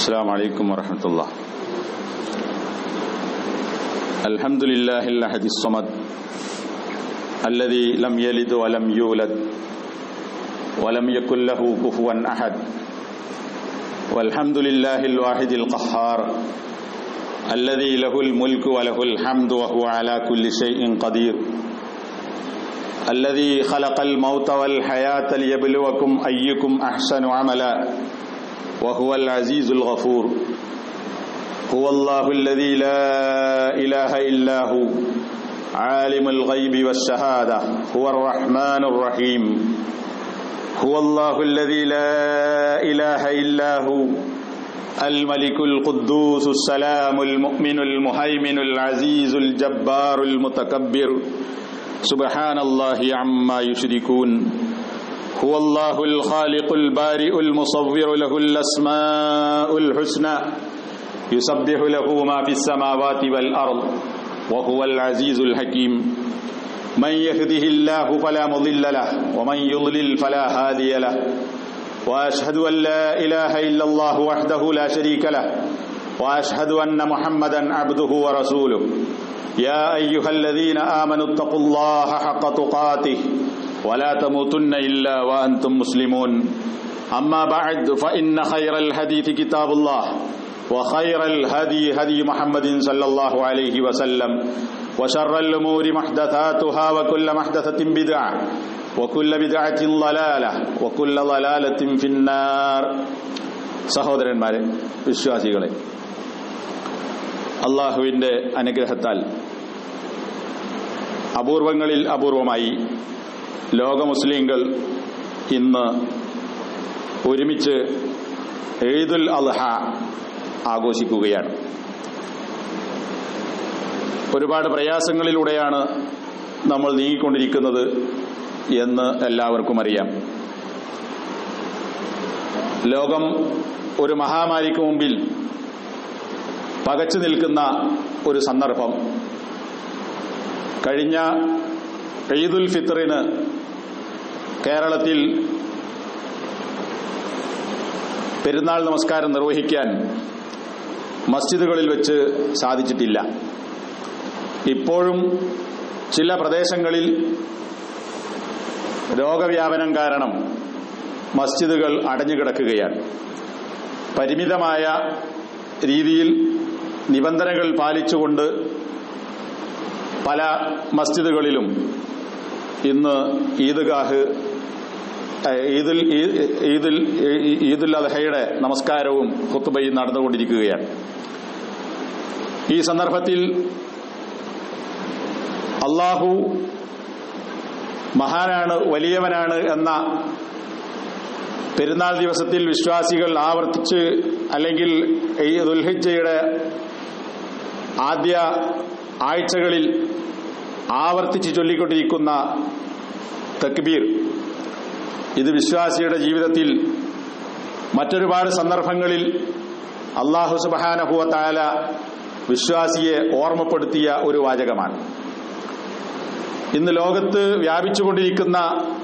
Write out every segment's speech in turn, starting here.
السلام عليكم ورحمة الله الحمد لله الأحد الصمد الذي لم يلد ولم يولد ولم يكن له كفوا أحد والحمد لله الواحد القهار الذي له الملك وله الحمد وهو على كل شيء قدير الذي خلق الموت والحياة ليبلوكم أيكم أحسن عملا وهو العزيز الغفور هو الله الذي لا إله إلا هو عالم الغيب والشهادة هو الرحمن الرحيم هو الله الذي لا إله إلا هو الملك القدوس السلام المؤمن المهيمن العزيز الجبار المتكبر سبحان الله عما يشركون هو الله الخالق البارئ المصور له الأسماء الحسنى يسبح له ما في السماوات والأرض وهو العزيز الحكيم من يهده الله فلا مضل له ومن يضلل فلا هادي له وأشهد أن لا إله إلا الله وحده لا شريك له وأشهد أن محمدا عبده ورسوله يا أيها الذين آمنوا اتقوا الله حق تقاته ولا تموتن إلا وأنتم مسلمون أما بعد فإن خير الحديث كتاب الله وخير الهدي هدي محمد صلى الله عليه وسلم وشر الأمور محدثاتها وكل محدثة بدعة وكل بدعة ضلالة وكل ضلالة في النار സഹോദരന്മാരെ വിശ്വാസികളെ അള്ളാഹുവിൻ്റെ അനുഗ്രഹത്താൽ അപൂർവങ്ങളിൽ അപൂർവമായി ലോക മുസ്ലിങ്ങൾ ഇന്ന് ഒരുമിച്ച് എഴുതുൽ അൽഹ ആഘോഷിക്കുകയാണ് ഒരുപാട് പ്രയാസങ്ങളിലൂടെയാണ് നമ്മൾ നീങ്ങിക്കൊണ്ടിരിക്കുന്നത് എന്ന് എല്ലാവർക്കും അറിയാം ലോകം ഒരു മഹാമാരിക്ക് മുമ്പിൽ പകച്ചു നിൽക്കുന്ന ഒരു സന്ദർഭം കഴിഞ്ഞ ഈദുൽ ഫിത്തറിന് കേരളത്തിൽ പെരുന്നാൾ നമസ്കാരം നിർവഹിക്കാൻ മസ്ജിദുകളിൽ വെച്ച് സാധിച്ചിട്ടില്ല ഇപ്പോഴും ചില പ്രദേശങ്ങളിൽ രോഗവ്യാപനം കാരണം മസ്ജിദുകൾ അടഞ്ഞുകിടക്കുകയാണ് പരിമിതമായ രീതിയിൽ നിബന്ധനകൾ പാലിച്ചുകൊണ്ട് പല മസ്ജിദുകളിലും ഇന്ന് ഈദ്ഗാഹ് ഈദുൽ ഈദുൽ ഈദുൽ അദ്ഹയുടെ നമസ്കാരവും ഹുത്തുബയും നടന്നുകൊണ്ടിരിക്കുകയാണ് ഈ സന്ദർഭത്തിൽ അള്ളാഹു മഹാനാണ് വലിയവനാണ് എന്ന പെരുന്നാൾ ദിവസത്തിൽ വിശ്വാസികൾ ആവർത്തിച്ച് അല്ലെങ്കിൽ ഈ ദുൽഹിജയുടെ ആദ്യ ആഴ്ചകളിൽ ആവർത്തിച്ച് ചൊല്ലിക്കൊണ്ടിരിക്കുന്ന തക്ബീർ ഇത് വിശ്വാസിയുടെ ജീവിതത്തിൽ മറ്റൊരുപാട് സന്ദർഭങ്ങളിൽ അള്ളാഹു സുബാനഹുവ താല വിശ്വാസിയെ ഓർമ്മപ്പെടുത്തിയ ഒരു വാചകമാണ് ഇന്ന് ലോകത്ത് വ്യാപിച്ചുകൊണ്ടിരിക്കുന്ന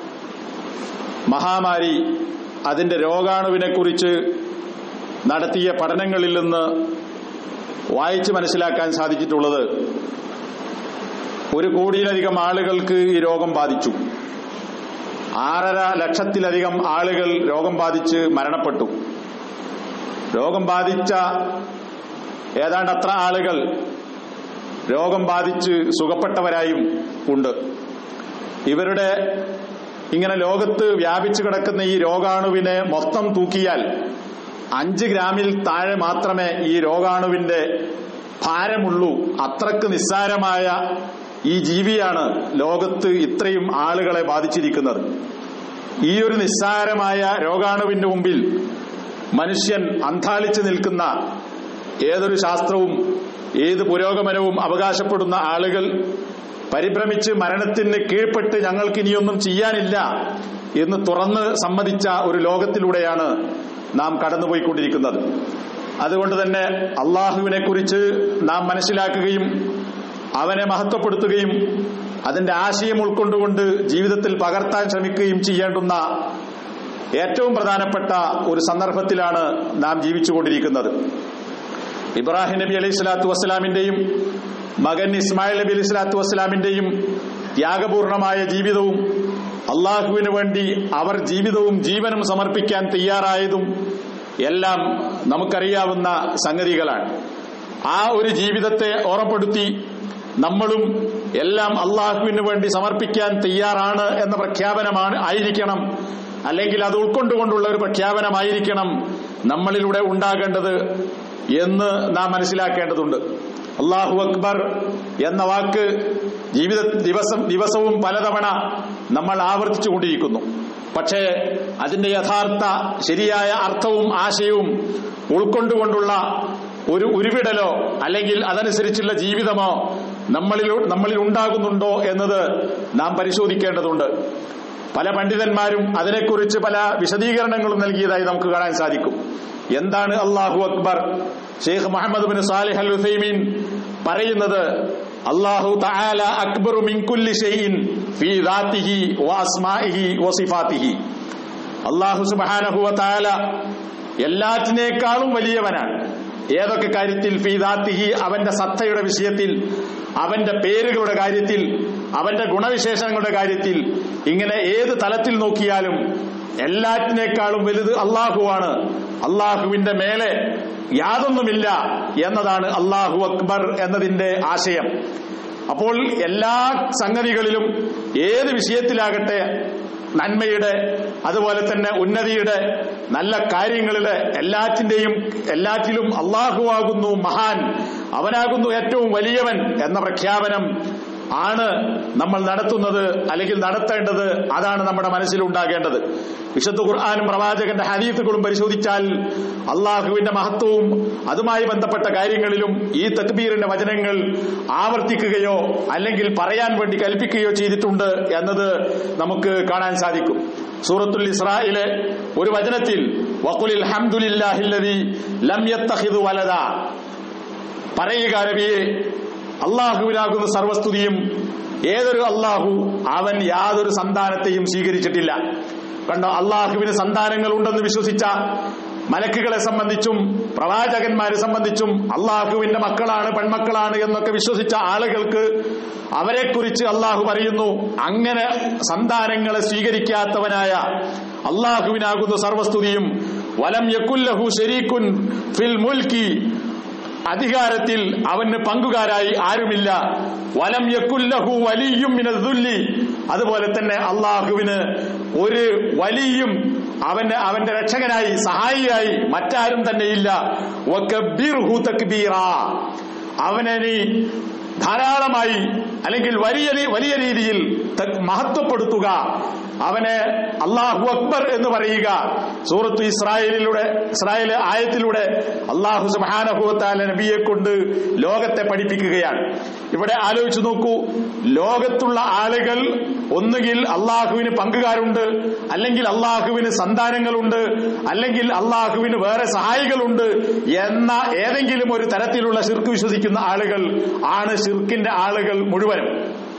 മഹാമാരി അതിന്റെ രോഗാണുവിനെക്കുറിച്ച് നടത്തിയ പഠനങ്ങളിൽ നിന്ന് വായിച്ച് മനസ്സിലാക്കാൻ സാധിച്ചിട്ടുള്ളത് ഒരു കോടിയിലധികം ആളുകൾക്ക് ഈ രോഗം ബാധിച്ചു ആറര ലക്ഷത്തിലധികം ആളുകൾ രോഗം ബാധിച്ച് മരണപ്പെട്ടു രോഗം ബാധിച്ച ഏതാണ്ട് അത്ര ആളുകൾ രോഗം ബാധിച്ച് സുഖപ്പെട്ടവരായും ഉണ്ട് ഇവരുടെ ഇങ്ങനെ ലോകത്ത് വ്യാപിച്ചു കിടക്കുന്ന ഈ രോഗാണുവിനെ മൊത്തം തൂക്കിയാൽ അഞ്ച് ഗ്രാമിൽ താഴെ മാത്രമേ ഈ രോഗാണുവിന്റെ ഭാരമുള്ളൂ അത്രക്ക് നിസ്സാരമായ ഈ ജീവിയാണ് ലോകത്ത് ഇത്രയും ആളുകളെ ബാധിച്ചിരിക്കുന്നത് ഈ ഒരു നിസ്സാരമായ രോഗാണുവിന്റെ മുമ്പിൽ മനുഷ്യൻ അന്താളിച്ചു നിൽക്കുന്ന ഏതൊരു ശാസ്ത്രവും ഏത് പുരോഗമനവും അവകാശപ്പെടുന്ന ആളുകൾ പരിഭ്രമിച്ച് മരണത്തിന് കീഴ്പ്പെട്ട് ഞങ്ങൾക്ക് ഇനിയൊന്നും ചെയ്യാനില്ല എന്ന് തുറന്ന് സമ്മതിച്ച ഒരു ലോകത്തിലൂടെയാണ് നാം കടന്നുപോയിക്കൊണ്ടിരിക്കുന്നത് അതുകൊണ്ട് തന്നെ അള്ളാഹുവിനെ കുറിച്ച് നാം മനസ്സിലാക്കുകയും അവനെ മഹത്വപ്പെടുത്തുകയും അതിന്റെ ആശയം ഉൾക്കൊണ്ടുകൊണ്ട് ജീവിതത്തിൽ പകർത്താൻ ശ്രമിക്കുകയും ചെയ്യേണ്ടുന്ന ഏറ്റവും പ്രധാനപ്പെട്ട ഒരു സന്ദർഭത്തിലാണ് നാം ജീവിച്ചുകൊണ്ടിരിക്കുന്നത് ഇബ്രാഹിം നബി അലൈഹി സ്വലാത്തു വസ്സലാമിന്റെയും മകൻ ഇസ്മായിൽ നബി അലൈഹി സ്വലാത്തു വസ്സലാമിന്റെയും ത്യാഗപൂർണമായ ജീവിതവും അള്ളാഹുവിന് വേണ്ടി അവർ ജീവിതവും ജീവനും സമർപ്പിക്കാൻ തയ്യാറായതും എല്ലാം നമുക്കറിയാവുന്ന സംഗതികളാണ് ആ ഒരു ജീവിതത്തെ ഓർമ്മപ്പെടുത്തി നമ്മളും എല്ലാം അള്ളാഹുവിന് വേണ്ടി സമർപ്പിക്കാൻ തയ്യാറാണ് എന്ന പ്രഖ്യാപനമാണ് ആയിരിക്കണം അല്ലെങ്കിൽ അത് ഉൾക്കൊണ്ടുകൊണ്ടുള്ള ഒരു പ്രഖ്യാപനമായിരിക്കണം നമ്മളിലൂടെ ഉണ്ടാകേണ്ടത് എന്ന് നാം മനസ്സിലാക്കേണ്ടതുണ്ട് അള്ളാഹു അക്ബർ എന്ന വാക്ക് ജീവിത ദിവസം ദിവസവും പലതവണ നമ്മൾ ആവർത്തിച്ചുകൊണ്ടിരിക്കുന്നു പക്ഷേ അതിന്റെ യഥാർത്ഥ ശരിയായ അർത്ഥവും ആശയവും ഉൾക്കൊണ്ടുകൊണ്ടുള്ള ഒരു ഉരുവിടലോ അല്ലെങ്കിൽ അതനുസരിച്ചുള്ള ജീവിതമോ നമ്മളിൽ നമ്മളിൽ ഉണ്ടാകുന്നുണ്ടോ എന്നത് നാം പരിശോധിക്കേണ്ടതുണ്ട് പല പണ്ഡിതന്മാരും അതിനെക്കുറിച്ച് പല വിശദീകരണങ്ങളും നൽകിയതായി നമുക്ക് കാണാൻ സാധിക്കും എന്താണ് അള്ളാഹു അക്ബർ Sheikh Muhammad bin Salih al Uthaymeen പറയുന്നത് അള്ളാഹു തആല അക്ബറു മിൻ കുല്ലി ഷൈഇൻ ഫീ ദാത്തിഹി വ അസ്മാഇഹി വ സിഫാത്തിഹി അള്ളാഹു സുബ്ഹാനഹു വ തആല എല്ലാറ്റിനേക്കാളും വലിയവനാണ് ഏതൊക്കെ കാര്യത്തിൽ ഫീദാത്തിഹി അവന്റെ സത്തയുടെ വിഷയത്തിൽ അവന്റെ പേരുകളുടെ കാര്യത്തിൽ അവന്റെ ഗുണവിശേഷങ്ങളുടെ കാര്യത്തിൽ ഇങ്ങനെ ഏത് തലത്തിൽ നോക്കിയാലും എല്ലാറ്റിനേക്കാളും വലുത് അള്ളാഹുവാണ് അള്ളാഹുവിന്റെ മേലെ യാതൊന്നുമില്ല എന്നതാണ് അള്ളാഹു അക്ബർ എന്നതിന്റെ ആശയം അപ്പോൾ എല്ലാ സംഗതികളിലും ഏത് വിഷയത്തിലാകട്ടെ നന്മയുടെ അതുപോലെ തന്നെ ഉന്നതിയുടെ നല്ല കാര്യങ്ങളിലെ എല്ലാറ്റിന്റെയും എല്ലാറ്റിലും അള്ളാഹുവാകുന്നു മഹാൻ അവനാകുന്നു ഏറ്റവും വലിയവൻ എന്ന പ്രഖ്യാപനം ആണ് നമ്മൾ നടത്തുന്നത് അല്ലെങ്കിൽ നടത്തേണ്ടത് അതാണ് നമ്മുടെ മനസ്സിലുണ്ടാകേണ്ടത് വിശുദ്ധ ഖുർആാനും പ്രവാചകന്റെ ഹദീത്തുകളും പരിശോധിച്ചാൽ അള്ളാഹുവിന്റെ മഹത്വവും അതുമായി ബന്ധപ്പെട്ട കാര്യങ്ങളിലും ഈ തക്ബീറിന്റെ വചനങ്ങൾ ആവർത്തിക്കുകയോ അല്ലെങ്കിൽ പറയാൻ വേണ്ടി കൽപ്പിക്കുകയോ ചെയ്തിട്ടുണ്ട് എന്നത് നമുക്ക് കാണാൻ സാധിക്കും സൂറത്തുൽ ഇസ്രായിലെ ഒരു വചനത്തിൽ വഖുലിൽ ഹംദുലില്ലാഹില്ലദി ലം യത്തഖിദു വലദ പറയുക നബിയെ അള്ളാഹുവിനാകുന്ന സർവസ്തുതിയും ഏതൊരു അള്ളാഹു അവൻ യാതൊരു സന്താനത്തെയും സ്വീകരിച്ചിട്ടില്ല കണ്ടോ അള്ളാഹുവിന് സന്താനങ്ങൾ ഉണ്ടെന്ന് വിശ്വസിച്ച മലക്കുകളെ സംബന്ധിച്ചും പ്രവാചകന്മാരെ സംബന്ധിച്ചും അള്ളാഹുവിന്റെ മക്കളാണ് പെൺമക്കളാണ് എന്നൊക്കെ വിശ്വസിച്ച ആളുകൾക്ക് അവരെക്കുറിച്ച് അള്ളാഹു പറയുന്നു അങ്ങനെ സന്താനങ്ങളെ സ്വീകരിക്കാത്തവനായ അള്ളാഹുവിനാകുന്നു സർവസ്തുതിയും വലം യക്കുല്ലഹു ഷരീക്കുൻ ഫിൽ മുൽക്കി അധികാരത്തിൽ അവന് പങ്കുകാരായി ആരുമില്ല വലം യക്കുല്ലഹു വലിയും മിനദ്ദുല്ലി അതുപോലെ തന്നെ അള്ളാഹുവിന് ഒരു വലിയും അവന്റെ അവന്റെ രക്ഷകനായി സഹായിയായി മറ്റാരും തന്നെയില്ല വക്കബ്ബിർഹു തക്ബീറാ അവനെ നീ ധാരാളമായി അല്ലെങ്കിൽ വലിയ വലിയ രീതിയിൽ ത- മഹത്വപ്പെടുത്തുക അവനെ അള്ളാഹു അക്ബർ എന്ന് പറയുക സൂറത്ത് ഇസ്രായേലിലൂടെ ഇസ്രായേൽ ആയത്തിലൂടെ അള്ളാഹു സുബാനഹുവത്താല നബിയെ കൊണ്ട് ലോകത്തെ പഠിപ്പിക്കുകയാണ് ഇവിടെ ആലോചിച്ചു നോക്കൂ ലോകത്തുള്ള ആളുകൾ ഒന്നുകിൽ അള്ളാഹുവിന് പങ്കുകാരുണ്ട് അല്ലെങ്കിൽ അള്ളാഹുവിന് സന്താനങ്ങളുണ്ട് അല്ലെങ്കിൽ അള്ളാഹുവിന് വേറെ സഹായികളുണ്ട് എന്ന ഏതെങ്കിലും ഒരു തരത്തിലുള്ള ശിർക്ക് വിശ്വസിക്കുന്ന ആളുകൾ ആണ് ശിർക്കിന്റെ ആളുകൾ മുഴുവനും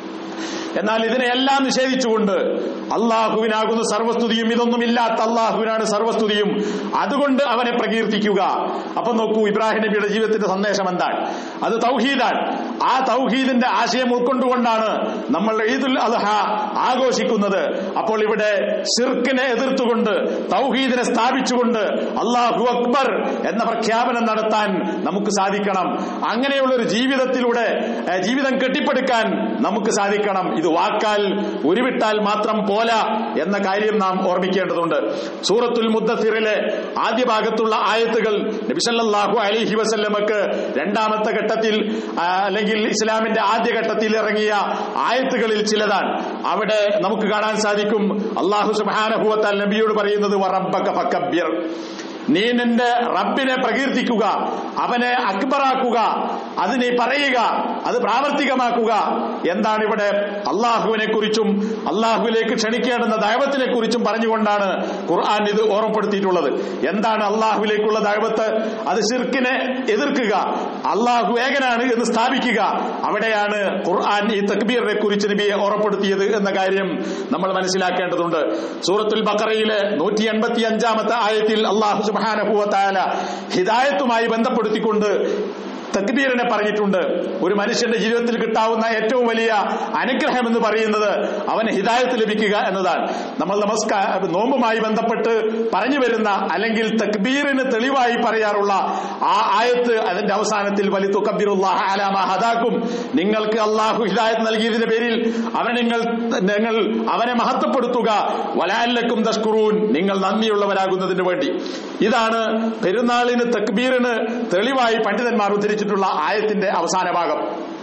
എന്നാൽ ഇതിനെയെല്ലാം നിഷേധിച്ചുകൊണ്ട് അള്ളാഹുവിനാകുന്ന സർവസ്തുതിയും ഇതൊന്നും ഇല്ലാത്ത അള്ളാഹുവിനാണ് സർവസ്തുതിയും അതുകൊണ്ട് അവനെ പ്രകീർത്തിക്കുക അപ്പൊ നോക്കൂ ഇബ്രാഹിം നബിയുടെ ജീവിതത്തിന്റെ സന്ദേശം എന്താണ് അത് തൗഹീദാണ് ആ തൗഹീദിന്റെ ആശയം ഉൾക്കൊണ്ടുകൊണ്ടാണ് നമ്മൾ ഈദുൽ അദ്ഹ ആഘോഷിക്കുന്നത് അപ്പോൾ ഇവിടെ ഷിർക്കിനെ എതിർത്തുകൊണ്ട് തൗഹീദിനെ സ്ഥാപിച്ചുകൊണ്ട് അള്ളാഹു അക്ബർ എന്ന പ്രഖ്യാപനം നടത്താൻ നമുക്ക് സാധിക്കണം അങ്ങനെയുള്ള ഒരു ജീവിതത്തിലൂടെ ഏഹ്, ജീവിതം കെട്ടിപ്പടുക്കാൻ നമുക്ക് സാധിക്കണം ഇത് വാക്കാൽ ഉരുവിട്ടാൽ മാത്രം പോല എന്ന കാര്യം നാം ഓർമ്മിക്കേണ്ടതുണ്ട് സൂറത്തുൽ മുദ്ദസിറിലെ ആദ്യ ഭാഗത്തുള്ള ആയത്തുകൾ നബിസല്ലാഹു അലിഹി വസല്ലമക്ക് രണ്ടാമത്തെ ഘട്ടത്തിൽ ആ, അല്ലെങ്കിൽ ഇസ്ലാമിന്റെ ആദ്യ ഘട്ടത്തിൽ ഇറങ്ങിയ ആയത്തുകളിൽ ചിലതാണ് അവിടെ നമുക്ക് കാണാൻ സാധിക്കും അള്ളാഹു സുബാനഹുവത്താൽ നബിയോട് പറയുന്നത് വറബ്ബക ഫക്കബ്ബിർ നീ നിന്റെ റബ്ബിനെ പ്രകീർത്തിക്കുക അവനെ അക്ബറാക്കുക അത് നീ പറയുക അത് പ്രാവർത്തികമാക്കുക എന്താണ് ഇവിടെ അള്ളാഹുവിനെ കുറിച്ചും അള്ളാഹുവിലേക്ക് ക്ഷണിക്കേണ്ടുന്ന ദൈവത്തിനെ കുറിച്ചും പറഞ്ഞുകൊണ്ടാണ് ഖുർആൻ ഇത് ഓർമ്മപ്പെടുത്തിയിട്ടുള്ളത് എന്താണ് അള്ളാഹുവിലേക്കുള്ള ദൈവത്ത് അത് ഷിർക്കിനെ എതിർക്കുക അള്ളാഹു ഏകനാണ് എന്ന് സ്ഥാപിക്കുക അവിടെയാണ് ഖുർആൻ ഈ തക്ബീറിനെ കുറിച്ച് നബിയെ ഓർമ്മപ്പെടുത്തിയത് എന്ന കാര്യം നമ്മൾ മനസ്സിലാക്കേണ്ടതുണ്ട് സൂറത്തുൽ ബക്കറയിലെ നൂറ്റി എൺപത്തി അഞ്ചാമത്തെ ആയത്തിൽ അള്ളാഹു സുബാനഹുവത്തായ ഹിദായത്തുമായി ബന്ധപ്പെടുത്തിക്കൊണ്ട് തക്ബീറിനെ പറഞ്ഞിട്ടുണ്ട് ഒരു മനുഷ്യന്റെ ജീവിതത്തിൽ കിട്ടാവുന്ന ഏറ്റവും വലിയ അനുഗ്രഹം എന്ന് പറയുന്നത് അവന് ഹിദായത്ത് ലഭിക്കുക എന്നതാണ് നമ്മൾ നമസ്കാര നോമ്പുമായി ബന്ധപ്പെട്ട് പറഞ്ഞു വരുന്ന അല്ലെങ്കിൽ തക്ബീറിന് തെളിവായി പറയാറുള്ള ആ ആയത്ത് അതിന്റെ അവസാനത്തിൽ വലി തുക്കബിറുല്ലാഹ അലാമ ഹദാക്കും നിങ്ങൾക്ക് അള്ളാഹു ഹിദായത്ത് നൽകിയതിന്റെ പേരിൽ അവനെ നിങ്ങൾ നിങ്ങൾ അവനെ മഹത്വപ്പെടുത്തുക വലാലക്കും തഷ്കുറൂൻ നിങ്ങൾ നന്ദിയുള്ളവരാകുന്നതിന് വേണ്ടി ഇതാണ് പെരുന്നാളിന് തക്ബീറിന് തെളിവായി പണ്ഡിതന്മാർ ഉദ്ധരിച്ചിട്ടുള്ള ആയത്തിന്റെ അവസാന ഭാഗം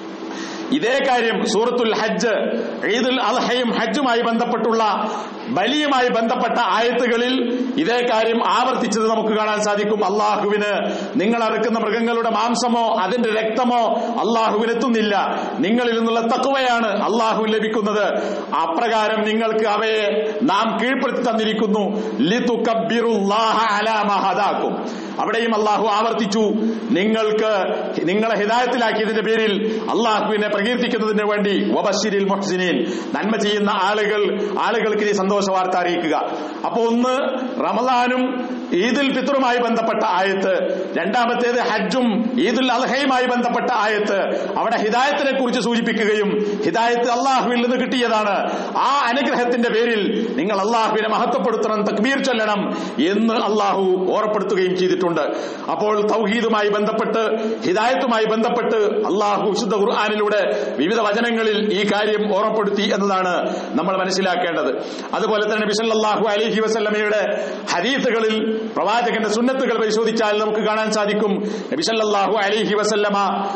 ഇതേ കാര്യം സൂറത്തുൽ ഹജ്ജ് ഈദുൽ അൽഹയും ഹജ്ജുമായി ബന്ധപ്പെട്ടുള്ള ബലിയുമായി ബന്ധപ്പെട്ട ആയത്തുകളിൽ ഇതേ കാര്യം ആവർത്തിച്ചത് നമുക്ക് കാണാൻ സാധിക്കും അള്ളാഹുവിന് നിങ്ങൾ അറുക്കുന്ന മൃഗങ്ങളുടെ മാംസമോ അതിന്റെ രക്തമോ അള്ളാഹുവിനെത്തുന്നില്ല നിങ്ങളിൽ നിന്നുള്ള തക്കുവയാണ് അള്ളാഹു ലഭിക്കുന്നത് അപ്രകാരം നിങ്ങൾക്ക് അവയെ നാം കീഴ്പ്പെടുത്തി തന്നിരിക്കുന്നു ലിതുകബ്ബിറുല്ലാഹ അലാ മാ ഹദാക്കും അവിടെയും അള്ളാഹു ആവർത്തിച്ചു നിങ്ങൾക്ക് നിങ്ങളെ ഹിദായത്തിലാക്കിയതിന്റെ പേരിൽ അള്ളാഹുവിനെ പ്രകീർത്തിക്കുന്നതിന് വേണ്ടി വബഷിരിൽ മുഹ്സിനീൻ നന്മ ചെയ്യുന്ന ആളുകൾ ആളുകൾക്ക് ഈ സന്തോഷ വാർത്ത അറിയിക്കുക അപ്പൊ ഒന്ന് റമദാനും ഈദുൽ ഫിത്റുമായി ബന്ധപ്പെട്ട ആയത്ത് രണ്ടാമത്തേത് ഹജ്ജും ഈദുൽ അൽഹയുമായി ബന്ധപ്പെട്ട ആയത്ത് അവിടെ ഹിദായത്തിനെ കുറിച്ച് സൂചിപ്പിക്കുകയും ഹിദായത്ത് അള്ളാഹുവിൽ നിന്ന് കിട്ടിയതാണ് ആ അനുഗ്രഹത്തിന്റെ പേരിൽ നിങ്ങൾ അള്ളാഹുവിനെ മഹത്വപ്പെടുത്തണം തക്ബീർ ചൊല്ലണം എന്ന് അള്ളാഹു ഓർപ്പെടുത്തുകയും ചെയ്തിട്ടുണ്ട് അപ്പോൾ തൗഹീദുമായി ബന്ധപ്പെട്ട് ഹിദായത്തുമായി ബന്ധപ്പെട്ട് അള്ളാഹു വിശുദ്ധ ഖുർആാനിലൂടെ വിവിധ വചനങ്ങളിൽ ഈ കാര്യം ഓർമ്മപ്പെടുത്തി എന്നതാണ് നമ്മൾ മനസ്സിലാക്കേണ്ടത് അതുപോലെ തന്നെ ബിസല്ലാഹു അലഹി വസല്ലമയുടെ ഹദീസുകളിൽ പ്രവാചകന്റെ സുന്നത്തുകൾ പരിശോധിച്ചാൽ നമുക്ക് കാണാൻ സാധിക്കും നബിസല്ലാഹു അലഹി വസല്ലമ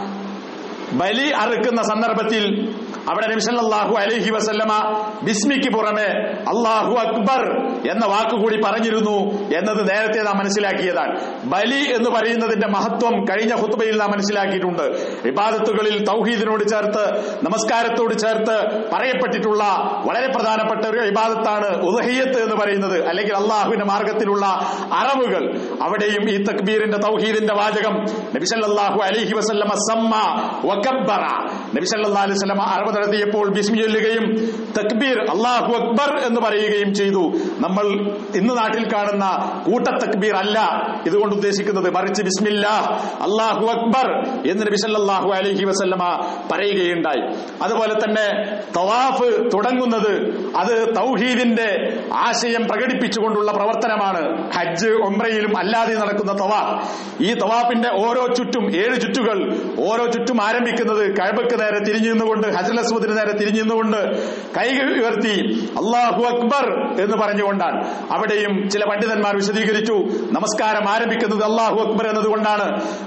ബലി അറുക്കുന്ന സന്ദർഭത്തിൽ അവിടെ നബിസല്ലാഹു അലഹി വസല്ലമ ബിസ്മിക്ക് പുറമെ അള്ളാഹു അക്ബർ എന്ന വാക്കുകൂടി പറഞ്ഞിരുന്നു എന്നത് നേരത്തെ നാം മനസ്സിലാക്കിയതാണ് ബലി എന്ന് പറയുന്നതിന്റെ മഹത്വം കഴിഞ്ഞ ഹുത്തുബയിൽ നാം മനസ്സിലാക്കിയിട്ടുണ്ട് വിവാദത്തുകളിൽ തൗഹീദിനോട് ചേർത്ത് നമസ്കാരത്തോട് ചേർത്ത് പറയപ്പെട്ടിട്ടുള്ള വളരെ പ്രധാനപ്പെട്ട ഒരു വിവാദത്താണ് ഉദഹിയത്ത് എന്ന് പറയുന്നത് അല്ലെങ്കിൽ അള്ളാഹുവിന്റെ മാർഗത്തിലുള്ള അറവുകൾ അവിടെയും ഈ തക്ബീറിന്റെ തൗഹീദിന്റെ വാചകം നബിസല്ലാഹു അലഹി വസല്ലമ സമ്മ വക്കബ്ബറ നബിസല്ലാ അലൈഹി വസല്ലമ അറവ് നടത്തിയപ്പോൾ ബിസ്മി ചൊല്ലുകയും തക്ബീർ അള്ളാഹു അക്ബർ എന്ന് പറയുകയും ചെയ്തു നമ്മൾ ഇന്ന് നാട്ടിൽ കാണുന്ന കൂട്ട തക്ബീർ അല്ല ഇതുകൊണ്ട് ഉദ്ദേശിക്കുന്നത് മറിച്ച് ബിസ്മില്ലാ അള്ളാഹു അക്ബർ എന്ന് നബി സല്ലല്ലാഹു അലൈഹി വസല്ലമ പറയുകയുണ്ടായി അതുപോലെ തന്നെ തവാഫ് തുടങ്ങുന്നത് അത് തൗഹീദിന്റെ ആശയം പ്രകടിപ്പിച്ചുകൊണ്ടുള്ള പ്രവർത്തനമാണ് ഹജ്ജ് ഒമ്രയിലും അല്ലാതെ നടക്കുന്ന തവാഫ് ഈ തവാഫിന്റെ ഓരോ ചുറ്റും ഏഴ് ചുറ്റുകൾ ഓരോ ചുറ്റും ആരംഭിക്കുന്നത് കഴബക്ക് നേരെ തിരിഞ്ഞു നിന്നുകൊണ്ട് ഹജൽ അസ്വദിന് നേരെ തിരിഞ്ഞു നിന്നുകൊണ്ട് കൈ ഉയർത്തി അള്ളാഹു അക്ബർ എന്ന് പറഞ്ഞുകൊണ്ടാണ് അവിടെയും ചില പണ്ഡിതന്മാർ വിശദീകരിച്ചു നമസ്കാരം ആരംഭിക്കുന്നത് അള്ളാഹു അക്ബർ എന്നതുകൊണ്ടാണ്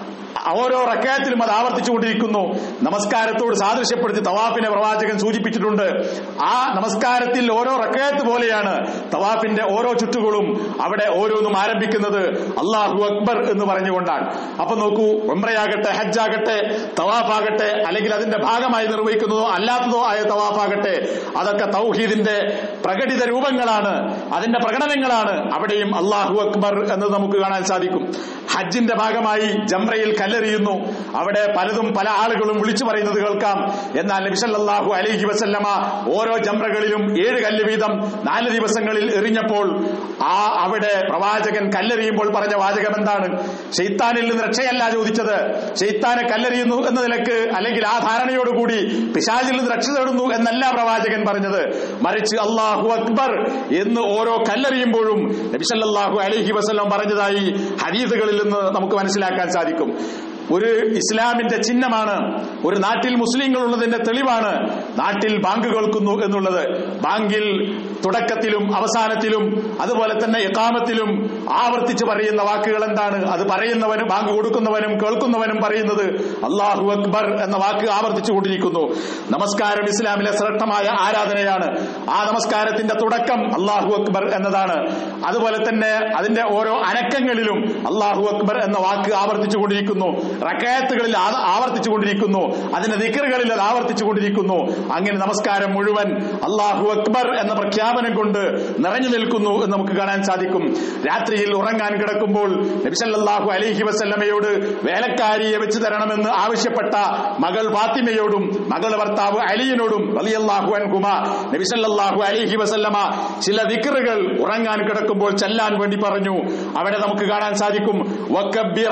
ഓരോ റക്കായത്തിലും അത് ആവർത്തിച്ചുകൊണ്ടിരിക്കുന്നു നമസ്കാരത്തോട് സാദൃശ്യപ്പെടുത്തി തവാഫിനെ പ്രവാചകൻ സൂചിപ്പിച്ചിട്ടുണ്ട് ആ നമസ്കാരത്തിൽ ഓരോ റക്കായത്ത് പോലെയാണ് തവാഫിന്റെ ഓരോ ചുറ്റുകളും അവിടെ ഓരോന്നും ആരംഭിക്കുന്നത് അള്ളാഹു അക്ബർ എന്ന് പറഞ്ഞുകൊണ്ടാണ് അപ്പൊ നോക്കൂ ഒമ്രയാകട്ടെ ഹജ്ജാകട്ടെ തവാഫാകട്ടെ അല്ലെങ്കിൽ അതിന്റെ ഭാഗമായി നിർവഹിക്കുന്നതോ അല്ലാത്തതോ ആയ തവാഫാകട്ടെ അതൊക്കെ തൗഹീദിന്റെ പ്രകടിത രൂപങ്ങളാണ് അതിന്റെ പ്രകടനങ്ങളാണ് അവിടെയും അള്ളാഹു അക്ബർ എന്ന് നമുക്ക് കാണാൻ സാധിക്കും ഹജ്ജിന്റെ ഭാഗമായി ജംറയിൽ കല്ലെറിയുന്നു അവിടെ പലതും പല ആളുകളും വിളിച്ചു പറയുന്നത് കേൾക്കാം എന്നാൽ നബിസല്ലാഹു അലൈഹി വസല്ലമ ഓരോ ജംറകളിലും ഏഴ് കല്ല് വീതം നാല് ദിവസങ്ങളിൽ എറിഞ്ഞപ്പോൾ ആ അവിടെ പ്രവാചകൻ കല്ലെറിയുമ്പോൾ പറഞ്ഞ വാചകം എന്താണ് ഷെയ്ത്താനിൽ നിന്ന് രക്ഷയല്ല ചോദിച്ചത് ഷെയ്ത്താനെ കല്ലെറിയുന്നു എന്ന നിലക്ക് അല്ലെങ്കിൽ ആ ധാരണയോടുകൂടി പിശാചിൽ നിന്ന് രക്ഷ തേടുന്നു എന്നല്ല പ്രവാചകൻ പറഞ്ഞത് മറിച്ച് അള്ളാഹു അക്ബർ എന്ന് ഓരോ കല്ലെറിയുമ്പോഴും നബിസല്ലാഹു അലൈഹി വസല്ലം പറഞ്ഞതായി ഹദീസുകളിൽ നിന്ന് നമുക്ക് മനസ്സിലാക്കാൻ സാധിക്കും ഒരു ഇസ്ലാമിന്റെ ചിഹ്നമാണ് ഒരു നാട്ടിൽ മുസ്ലിങ്ങൾ ഉള്ളതിന്റെ തെളിവാണ് നാട്ടിൽ ബാങ്ക് കേൾക്കുന്നു എന്നുള്ളത് ബാങ്കിൽ തുടക്കത്തിലും അവസാനത്തിലും അതുപോലെ തന്നെ ഇക്കാമത്തിലും ആവർത്തിച്ച് പറയുന്ന വാക്കുകൾ എന്താണ് അത് പറയുന്നവനും ബാങ്ക് കൊടുക്കുന്നവനും കേൾക്കുന്നവനും പറയുന്നത് അള്ളാഹു അക്ബർ എന്ന വാക്ക് ആവർത്തിച്ചു കൊണ്ടിരിക്കുന്നു നമസ്കാരം ഇസ്ലാമിലെ ശ്രേഷ്ഠമായ ആരാധനയാണ് ആ നമസ്കാരത്തിന്റെ തുടക്കം അള്ളാഹു അക്ബർ എന്നതാണ് അതുപോലെ തന്നെ അതിന്റെ ഓരോ അനക്കങ്ങളിലും അള്ളാഹു അക്ബർ എന്ന വാക്ക് ആവർത്തിച്ചു കൊണ്ടിരിക്കുന്നു റക്കായത്തുകളിൽ അത് ആവർത്തിച്ചു കൊണ്ടിരിക്കുന്നു അതിന്റെ ദിക്കറുകളിൽ അത് ആവർത്തിച്ചു കൊണ്ടിരിക്കുന്നു അങ്ങനെ നമസ്കാരം മുഴുവൻ അള്ളാഹു അക്ബർ എന്ന പ്രഖ്യാപനം കൊണ്ട് നിറഞ്ഞു നിൽക്കുന്നു എന്ന് നമുക്ക് കാണാൻ സാധിക്കും രാത്രിയിൽ ഉറങ്ങാൻ കിടക്കുമ്പോൾ നബിസല്ലാഹു അലൈഹി വസല്ലമയോട് വേലക്കാരിയെ വെച്ച് തരണമെന്ന് ആവശ്യപ്പെട്ട മകൾ ഫാത്തിമയോടും മകളുടെ ഭർത്താവ് അലിയനോടും വലിയല്ലാഹു അൻകുമ നബിസല്ലാഹു അലൈഹി വസല്ലമ ചില ദിക്കറുകൾ ഉറങ്ങാൻ കിടക്കുമ്പോൾ ചെല്ലാൻ വേണ്ടി പറഞ്ഞു അവിടെ നമുക്ക് കാണാൻ സാധിക്കും വക്കബ്ബിറ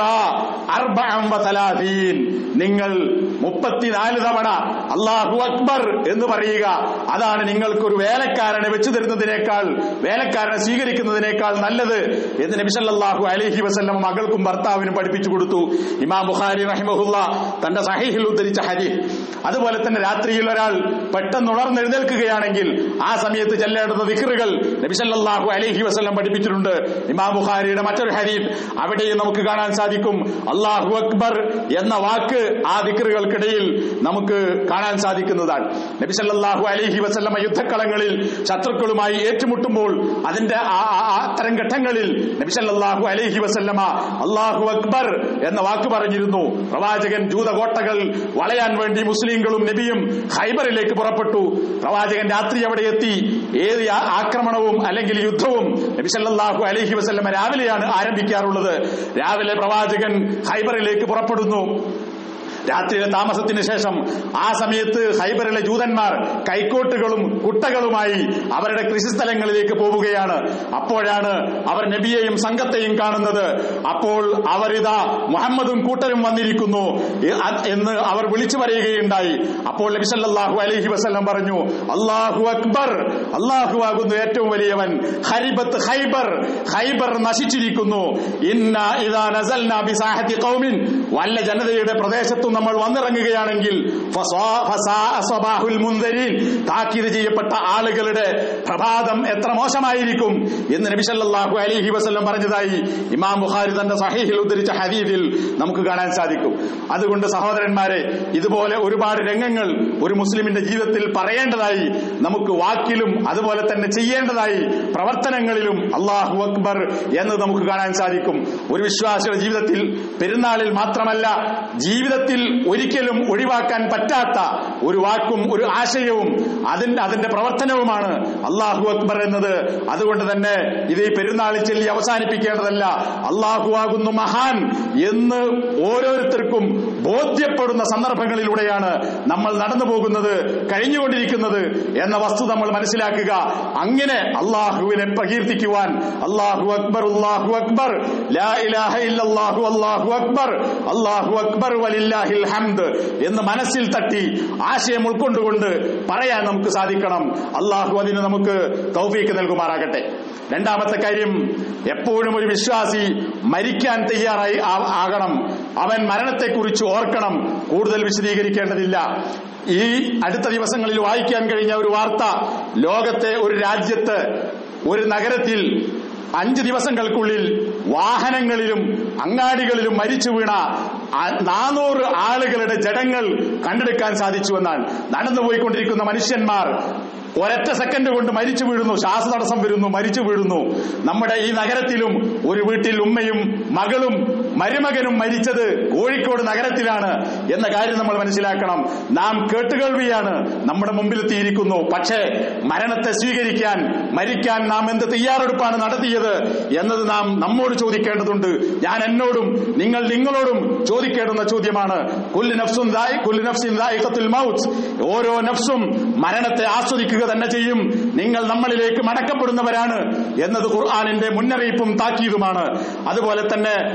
അർബഅം വതലാതീൻ. നിങ്ങൾ മുപ്പത്തിനാല് തവണ അള്ളാഹു അക്ബർ എന്ന് പറയുക അതാണ് നിങ്ങൾക്കൊരു വേലക്കാരനെ വെച്ചു തരുന്നതിനേക്കാൾ വേലക്കാരനെ സ്വീകരിക്കുന്നതിനേക്കാൾ നല്ലത് എന്ന് നബിസല്ലാഹു അലൈഹി വസല്ലം മകൾക്കും ഭർത്താവിനും പഠിപ്പിച്ചു കൊടുത്തു ഇമാം ബുഖാരി റഹിമഹുല്ല തന്റെ സഹീഹിൽ ഉദ്ധരിച്ച ഹദീസ് അതുപോലെ തന്നെ രാത്രിയിൽ ഒരാൾ പെട്ടെന്ന് ഉണർന്നെഴുന്നേൽക്കുകയാണെങ്കിൽ ആ സമയത്ത് ചെല്ലേണ്ടുന്ന ദിക്റുകൾ നബിസല്ലാഹു അലൈഹി വസല്ലം പഠിപ്പിച്ചിട്ടുണ്ട് ഇമാം ബുഖാരിയുടെ മറ്റൊരു ഹരീഫ് അവിടെയും നമുക്ക് കാണാൻ സാധിക്കും അള്ളാഹു അക്ബർ എന്ന വാക്ക് ആ ദിക്റുകൾക്കിടയിൽ നമുക്ക് കാണാൻ സാധിക്കുന്നതാണ് നബിസല്ലാഹു അലൈഹി വസല്ലമ യുദ്ധക്കളങ്ങളിൽ ശത്രുക്കളുമായി ഏറ്റുമുട്ടുമ്പോൾ അതിന്റെ ആ- ആ- ആ അത്തരം ഘട്ടങ്ങളിൽ നബിസല്ലാഹു അലൈഹി വസല്ലമ അള്ളാഹു അക്ബർ എന്ന വാക്ക് പറഞ്ഞിരുന്നു പ്രവാചകൻ ജൂതകോട്ടകൾ വളയാൻ വേണ്ടി മുസ്ലിങ്ങളും നബിയും ഹൈബറിലേക്ക് പുറപ്പെട്ടു പ്രവാചകൻ രാത്രി അവിടെ എത്തി ഏത് ആ- ആക്രമണവും അല്ലെങ്കിൽ യുദ്ധവും നബി സല്ലല്ലാഹു അലൈഹി വസല്ലമ രാവിലെയാണ് ആരംഭിക്കാറുള്ളത് രാവിലെ പ്രവാചകൻ ഹൈബറിലേക്ക് പുറപ്പെടുന്നു രാത്രിയിലെ താമസത്തിന് ശേഷം ആ സമയത്ത് ഹൈബറിലെ ജൂതന്മാർ കൈക്കോട്ടുകളും കുട്ടകളുമായി അവരുടെ കൃഷിസ്ഥലങ്ങളിലേക്ക് പോവുകയാണ് അപ്പോഴാണ് അവർ നബിയെയും സംഘത്തെയും കാണുന്നത് അപ്പോൾ അവരിതാ മുഹമ്മദും കൂട്ടരും വന്നിരിക്കുന്നു എ- അ- എന്ന് അവർ വിളിച്ചു പറയുകയുണ്ടായി അപ്പോൾ നബി സല്ലല്ലാഹു അലൈഹി വസല്ലം പറഞ്ഞു അല്ലാഹു അക്ബർ അല്ലാഹു ആകുന്നു ഏറ്റവും വലിയവൻ ഹരിബത്ത് ഹൈബർ ഹൈബർ നശിച്ചിരിക്കുന്നു ഇന്ന ഇദാ നസൽനാ ബിസാഹത്തി ഖൗമിൻ വല്ല ജനതയുടെ പ്രദേശത്തും നമ്മൾ വന്നിറങ്ങുകയാണെങ്കിൽ ഫസാ- ഫസാഅ സ്വബാഹുൽ മുൻദരീൻ താക്കീത് ചെയ്യപ്പെട്ട ആളുകളുടെ പ്രഭാതം എത്ര മോശമായിരിക്കും എന്ന് നബി സല്ലല്ലാഹു അലൈഹി വസല്ലം പറഞ്ഞതായി ഇമാം ബുഖാരി തന്റെ സഹീഹിൽ ഉദ്ധരിച്ച ഹദീദിൽ നമുക്ക് കാണാൻ സാധിക്കും അതുകൊണ്ട് സഹോദരന്മാരെ ഇതുപോലെ ഒരുപാട് രംഗങ്ങൾ ഒരു മുസ്ലിമിന്റെ ജീവിതത്തിൽ പറയേണ്ടതായി നമുക്ക് വാക്കിലും അതുപോലെ തന്നെ ചെയ്യേണ്ടതായി പ്രവർത്തനങ്ങളിലും അള്ളാഹു അക്ബർ എന്ന് നമുക്ക് കാണാൻ സാധിക്കും ഒരു വിശ്വാസിയുടെ ജീവിതത്തിൽ പെരുന്നാളിൽ മാത്രമല്ല ജീവിതത്തിൽ ഒരിക്കലും ഒഴിവാക്കാൻ പറ്റാത്ത ഒരു വാക്കും ഒരു ആശയവും അതിന്റെ അതിന്റെ പ്രവർത്തനവുമാണ് അള്ളാഹു അക്ബർ എന്നത് അതുകൊണ്ട് തന്നെ ഇത് ഈ പെരുന്നാളിൽ ചൊല്ലി അവസാനിപ്പിക്കേണ്ടതല്ല അള്ളാഹു ആകുന്നു മഹാൻ എന്ന് ഓരോരുത്തർക്കും ബോധ്യപ്പെടുന്ന സന്ദർഭങ്ങളിലൂടെയാണ് നമ്മൾ നടന്നു പോകുന്നത് കഴിഞ്ഞുകൊണ്ടിരിക്കുന്നത് എന്ന വസ്തു നമ്മൾ മനസ്സിലാക്കുക അങ്ങനെ അള്ളാഹുവിനെ പ്രകീർത്തിക്കുവാൻ അള്ളാഹു അക്ബർ അള്ളാഹു അക്ബർ ലാ ഇലാഹ ഇല്ലല്ലാഹു അല്ലാഹു അക്ബർ അല്ലാഹു അക്ബർ വലില്ലാഹിൽ ഹംദ് എന്ന് മനസ്സിൽ തട്ടി ആശയം ഉൾക്കൊണ്ടുകൊണ്ട് പറയാൻ നമുക്ക് സാധിക്കണം അള്ളാഹു അതിന് നമുക്ക് തൗഫീക്ക് നൽകുമാറാകട്ടെ രണ്ടാമത്തെ കാര്യം എപ്പോഴും ഒരു വിശ്വാസി മരിക്കാൻ തയ്യാറായി ആ- ആകണം അവൻ മരണത്തെക്കുറിച്ച് ഓർക്കണം കൂടുതൽ വിശദീകരിക്കേണ്ടതില്ല ഈ അടുത്ത ദിവസങ്ങളിൽ വായിക്കാൻ കഴിഞ്ഞ ഒരു വാർത്ത ലോകത്തെ ഒരു രാജ്യത്ത് ഒരു നഗരത്തിൽ അഞ്ച് ദിവസങ്ങൾക്കുള്ളിൽ വാഹനങ്ങളിലും അങ്ങാടികളിലും മരിച്ചു വീണ ആ- നാനൂറ് ആളുകളുടെ ജഡങ്ങൾ കണ്ടെടുക്കാൻ സാധിച്ചുവെന്നാണ് നടന്നുപോയിക്കൊണ്ടിരിക്കുന്ന മനുഷ്യന്മാർ ഒരൊറ്റ സെക്കൻഡ് കൊണ്ട് മരിച്ചു വീഴുന്നു ശ്വാസതടസ്സം വരുന്നു മരിച്ചു വീഴുന്നു നമ്മുടെ ഈ നഗരത്തിലും ഒരു വീട്ടിൽ ഉമ്മയും മകളും മരുമകനും മരിച്ചത് കോഴിക്കോട് നഗരത്തിലാണ് എന്ന കാര്യം നമ്മൾ മനസ്സിലാക്കണം നാം കേട്ടുകേൾവിയാണ് നമ്മുടെ മുമ്പിലെത്തിയിരിക്കുന്നു പക്ഷേ മരണത്തെ സ്വീകരിക്കാൻ മരിക്കാൻ നാം എന്ത് തയ്യാറെടുപ്പാണ് നടത്തിയത് എന്നത് നാം നമ്മോട് ചോദിക്കേണ്ടതുണ്ട് ഞാൻ എന്നോടും നിങ്ങൾ നിങ്ങളോടും ചോദിക്കേണ്ടുന്ന ചോദ്യമാണ് കുല്ലു നഫ്സും ദായി- കുല്ലു നഫ്സിൻ ദായിഖത്തുൽ മൗത്ത് ഓരോ നഫ്സും മരണത്തെ ആസ്വദിക്കുക തന്നെ ചെയ്യും നിങ്ങൾ നമ്മളിലേക്ക് മടക്കപ്പെടുന്നവരാണ് എന്നത് ഖുർആാനിന്റെ മുന്നറിയിപ്പും താക്കീതുമാണ് അതുപോലെ തന്നെ ഫൈദാ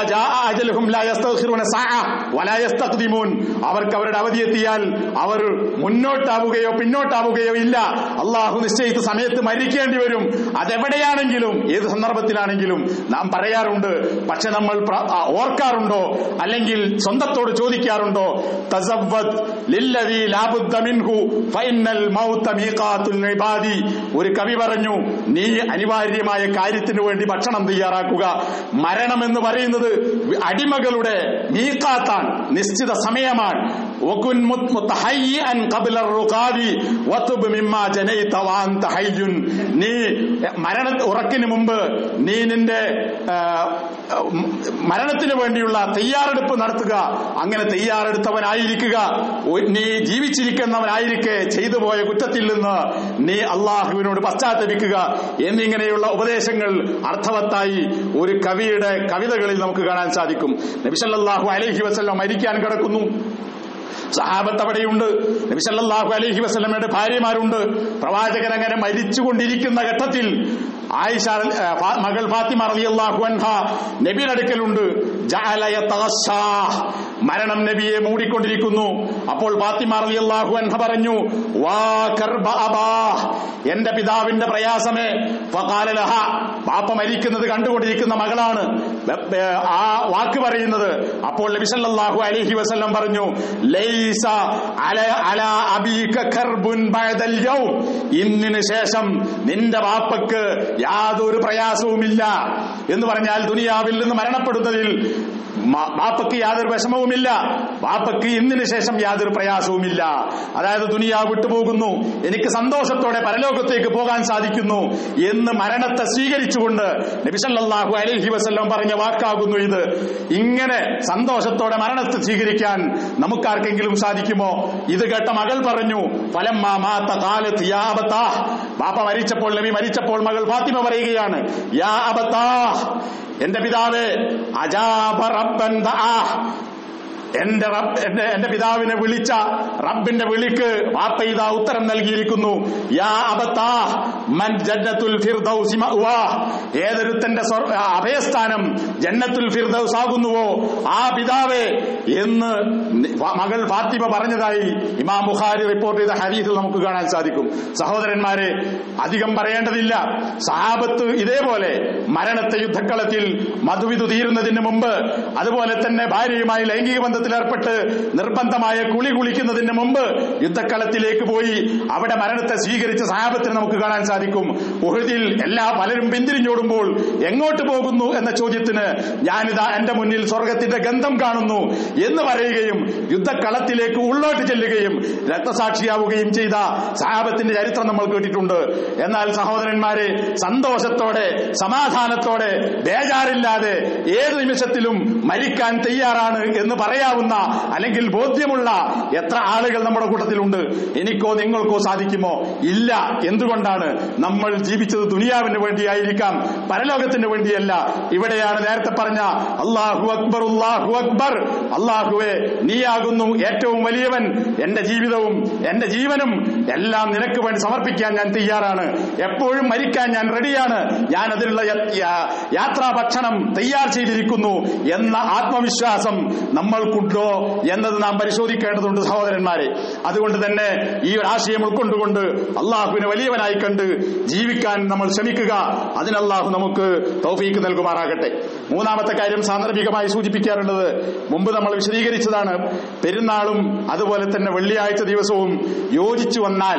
ജാഅ അജലുഹും ലാ യസ്തഗ്ഫിറൂന സഅ വലാ യസ്തഖ്ദിമൂൻ അവർക്ക് അവരുടെ അവധി എത്തിയാൽ അവർ മുന്നോട്ടാവുകയോ പിന്നോട്ടാവുകയോ ഇല്ല അള്ളാഹു നിശ്ചയിച്ച സമയത്ത് മരിക്കേണ്ടി വരും അതെവിടെയാണെങ്കിലും ഏത് സന്ദർഭത്തിലാണെങ്കിലും നാം പറയാറുണ്ട് പക്ഷെ നമ്മൾ പ്ര- ആ, ഓർക്കാറുണ്ടോ അല്ലെങ്കിൽ സ്വന്തത്തോട് ചോദിക്കാറുണ്ടോ തസവ്വദ് ലില്ലദീ ലാബുദ്ദ മിൻഹു ഫൈനൽ മൗത മീഖാത്തുൽ ഇബാദി ഒരു കവി പറഞ്ഞു നീ അനിവാര്യമായ കാര്യത്തിന് വേണ്ടി ഭക്ഷണം തയ്യാറാക്കുക മരണം എന്ന് പറയുന്നത് അടിമകളുടെ മീഖാത്താണ് നിശ്ചിത സമയമാണ് വകുൻ മുത്- മുത്തഹയ്യിഅൻ ഖബ്ല റുഖാബി വതുബ് മിമ്മാ ജനൈത വഅൻത ഹയ്യുൻ നീ മരണ ഉറക്കിന് മുമ്പ് നീ നിന്റെ ആ, ഉം, മരണത്തിന് വേണ്ടിയുള്ള തയ്യാറെടുപ്പ് നടത്തുക അങ്ങനെ തയ്യാറെടുത്തവനായിരിക്കുക ഒ- നീ ജീവിച്ചിരിക്കുന്നവനായിരിക്കെ ചെയ്തു പോയ കുറ്റത്തിൽ നിന്ന് നീ അള്ളാഹുവിനോട് പശ്ചാത്തപിക്കുക എന്നിങ്ങനെയുള്ള ഉപദേശങ്ങൾ അർത്ഥവത്തായി ഒരു കവിയുടെ കവിതകളിൽ നമുക്ക് കാണാൻ സാധിക്കും നബിസല്ലാഹു അലൈഹി വസല്ലം മരിക്കാൻ കിടക്കുന്നു സഹാബത്ത് അവിടെയുണ്ട് നബിസല്ലാഹു അലൈഹി വസ്ലമയുടെ ഭാര്യമാരുണ്ട് പ്രവാചകൻ അങ്ങനെ മരിച്ചുകൊണ്ടിരിക്കുന്ന ഘട്ടത്തിൽ ആയിഷ ഏ, ഫാ- മകൾ ഫാത്തിമ റളിയല്ലാഹു അൻഹ നബിയുടെ അടുക്കലുണ്ട് ജഅല യതഗശ്ശാ. മരണം നബിയെ മൂടിക്കൊണ്ടിരിക്കുന്നു അപ്പോൾ ഫാത്തിമ റളിയല്ലാഹു അൻഹ പറഞ്ഞു വാ കർബ അബാ എന്റെ പിതാവിന്റെ പ്രയാസമേ ഫഖാല ലഹ പാപ്പ മരിക്കുന്നത് കണ്ടുകൊണ്ടിരിക്കുന്ന മകളാണ് ബ- ബ- ആ വാക്ക് പറയുന്നത് അപ്പോൾ നബി സല്ലല്ലാഹു അലൈഹി വസല്ലം പറഞ്ഞു ലൈസ അല അല അബീക കർബുൻ ബഅദൽ യൗം ഇന്നിന് ശേഷം നിന്റെ വാപ്പക്ക് യാതൊരു പ്രയാസവുമില്ല എന്ന് പറഞ്ഞാൽ ദുനിയാവിൽ നിന്ന് മരണപ്പെടുന്നതിൽ മ- ബാപ്പയ്ക്ക് യാതൊരു വിഷമവുമില്ല ബാപ്പയ്ക്ക് ഇന്നിന് ശേഷം യാതൊരു പ്രയാസവുമില്ല അതായത് ദുനിയാവ് വിട്ടുപോകുന്നു എനിക്ക് സന്തോഷത്തോടെ പരലോകത്തേക്ക് പോകാൻ സാധിക്കുന്നു എന്ന് മരണത്തെ സ്വീകരിച്ചുകൊണ്ട് നബിസല്ലാഹു അലൈഹി വസല്ലം പറഞ്ഞ വാക്കാകുന്നു ഇത് ഇങ്ങനെ സന്തോഷത്തോടെ മരണത്തെ സ്വീകരിക്കാൻ നമുക്കാർക്കെങ്കിലും സാധിക്കുമോ ഇത് കേട്ട മകൾ പറഞ്ഞു ഫലം മാത്ത കാലത്ത് യാ അബത്താ ബാപ്പ മരിച്ചപ്പോൾ നബി മരിച്ചപ്പോൾ മകൾ ഫാത്തിമ പറയുകയാണ് യാ അബത്താ എന്റെ പിതാവേ അജാബ റബ്ബൻ ദആ. എന്റെ റബ്ബ് എന്റെ എന്റെ പിതാവിനെ വിളിച്ച റബ്ബിന്റെ വിളിക്ക് വാപ്പ ഇതാ ഉത്തരം നൽകിയിരിക്കുന്നു യാ അബത്താ മൻ ജന്നത്തുൽ ഫിർദൗസി മഅ്വാ ഏതൊരുത്തന്റെ സ്വർ- ആ, അഭയസ്ഥാനം ജന്നത്തുൽ ഫിർദൗസ് ആകുന്നുവോ ആ പിതാവേ എന്ന് ഫ- മകൾ ഫാത്തിമ പറഞ്ഞതായി ഇമാം ബുഖാരി റിപ്പോർട്ട് ചെയ്ത ഹദീസിൽ നമുക്ക് കാണാൻ സാധിക്കും സഹോദരന്മാരെ അധികം പറയേണ്ടതില്ല സഹാബത്ത് ഇതേപോലെ മരണത്തെ യുദ്ധക്കളത്തിൽ മധുവിധു തീരുന്നതിന് മുമ്പ് അതുപോലെ തന്നെ ഭാര്യയുമായി ലൈംഗിക ബന്ധത്തിൽ ഏർപ്പെട്ട് നിർബന്ധമായ കുളി കുളിക്കുന്നതിന് മുമ്പ് യുദ്ധക്കളത്തിലേക്ക് പോയി അവിടെ മരണത്തെ സ്വീകരിച്ച സഹാബത്തിന് നമുക്ക് കാണാൻ സാധിക്കും ഉഹുദിൽ എല്ലാ പലരും പിന്തിരിഞ്ഞോടുമ്പോൾ എങ്ങോട്ട് പോകുന്നു എന്ന ചോദ്യത്തിന് ഞാനിതാ എന്റെ മുന്നിൽ സ്വർഗത്തിന്റെ ഗന്ധം കാണുന്നു എന്ന് പറയുകയും യുദ്ധക്കളത്തിലേക്ക് ഉള്ളോട്ട് ചെല്ലുകയും രക്തസാക്ഷിയാവുകയും ചെയ്ത സഹാബത്തിന്റെ ചരിത്രം നമ്മൾ കേട്ടിട്ടുണ്ട് എന്നാൽ സഹോദരന്മാരെ സന്തോഷത്തോടെ സമാധാനത്തോടെ ബേജാറില്ലാതെ ഏത് നിമിഷത്തിലും മരിക്കാൻ തയ്യാറാണ് എന്ന് പറയാവുന്ന അല്ലെങ്കിൽ ബോധ്യമുള്ള എത്ര ആളുകൾ നമ്മുടെ കൂട്ടത്തിലുണ്ട് എനിക്കോ നിങ്ങൾക്കോ സാധിക്കുമോ ഇല്ല എന്തുകൊണ്ടാണ് നമ്മൾ ജീവിച്ചത് ദുനിയാവിന് വേണ്ടിയായിരിക്കാം പരലോകത്തിന് വേണ്ടിയല്ല ഇവിടെയാണ് നേരത്തെ പറഞ്ഞ അള്ളാഹു അക്ബർ അള്ളാഹു അക്ബർ അള്ളാഹുവെ നീയാകുന്നു ഏറ്റവും വലിയവൻ എന്റെ ജീവിതവും എന്റെ ജീവനും എല്ലാം നിനക്ക് വേണ്ടി സമർപ്പിക്കാൻ ഞാൻ തയ്യാറാണ് എപ്പോഴും മരിക്കാൻ ഞാൻ റെഡിയാണ് ഞാൻ അതിനുള്ള യ- യാ- യാത്രാ ഭക്ഷണം തയ്യാർ ചെയ്തിരിക്കുന്നു എന്ന ആത്മവിശ്വാസം നമ്മൾക്കുണ്ടോ എന്നത് നാം പരിശോധിക്കേണ്ടതുണ്ട് സഹോദരന്മാരെ അതുകൊണ്ട് തന്നെ ഈ ഒരു ആശയം ഉൾക്കൊണ്ടുകൊണ്ട് അള്ളാഹുവിനെ വലിയവനായി കണ്ട് ജീവിക്കാൻ നമ്മൾ ശ്രമിക്കുക അതിന് അള്ളാഹു നമുക്ക് തൗഫീക്ക് നൽകുമാറാകട്ടെ മൂന്നാമത്തെ കാര്യം സാന്ദർഭികമായി സൂചിപ്പിക്കാറുള്ളത് മുമ്പ് നമ്മൾ വിശദീകരിച്ചതാണ് പെരുന്നാളും അതുപോലെ തന്നെ വെള്ളിയാഴ്ച ദിവസവും യോജിച്ചു വന്നാൽ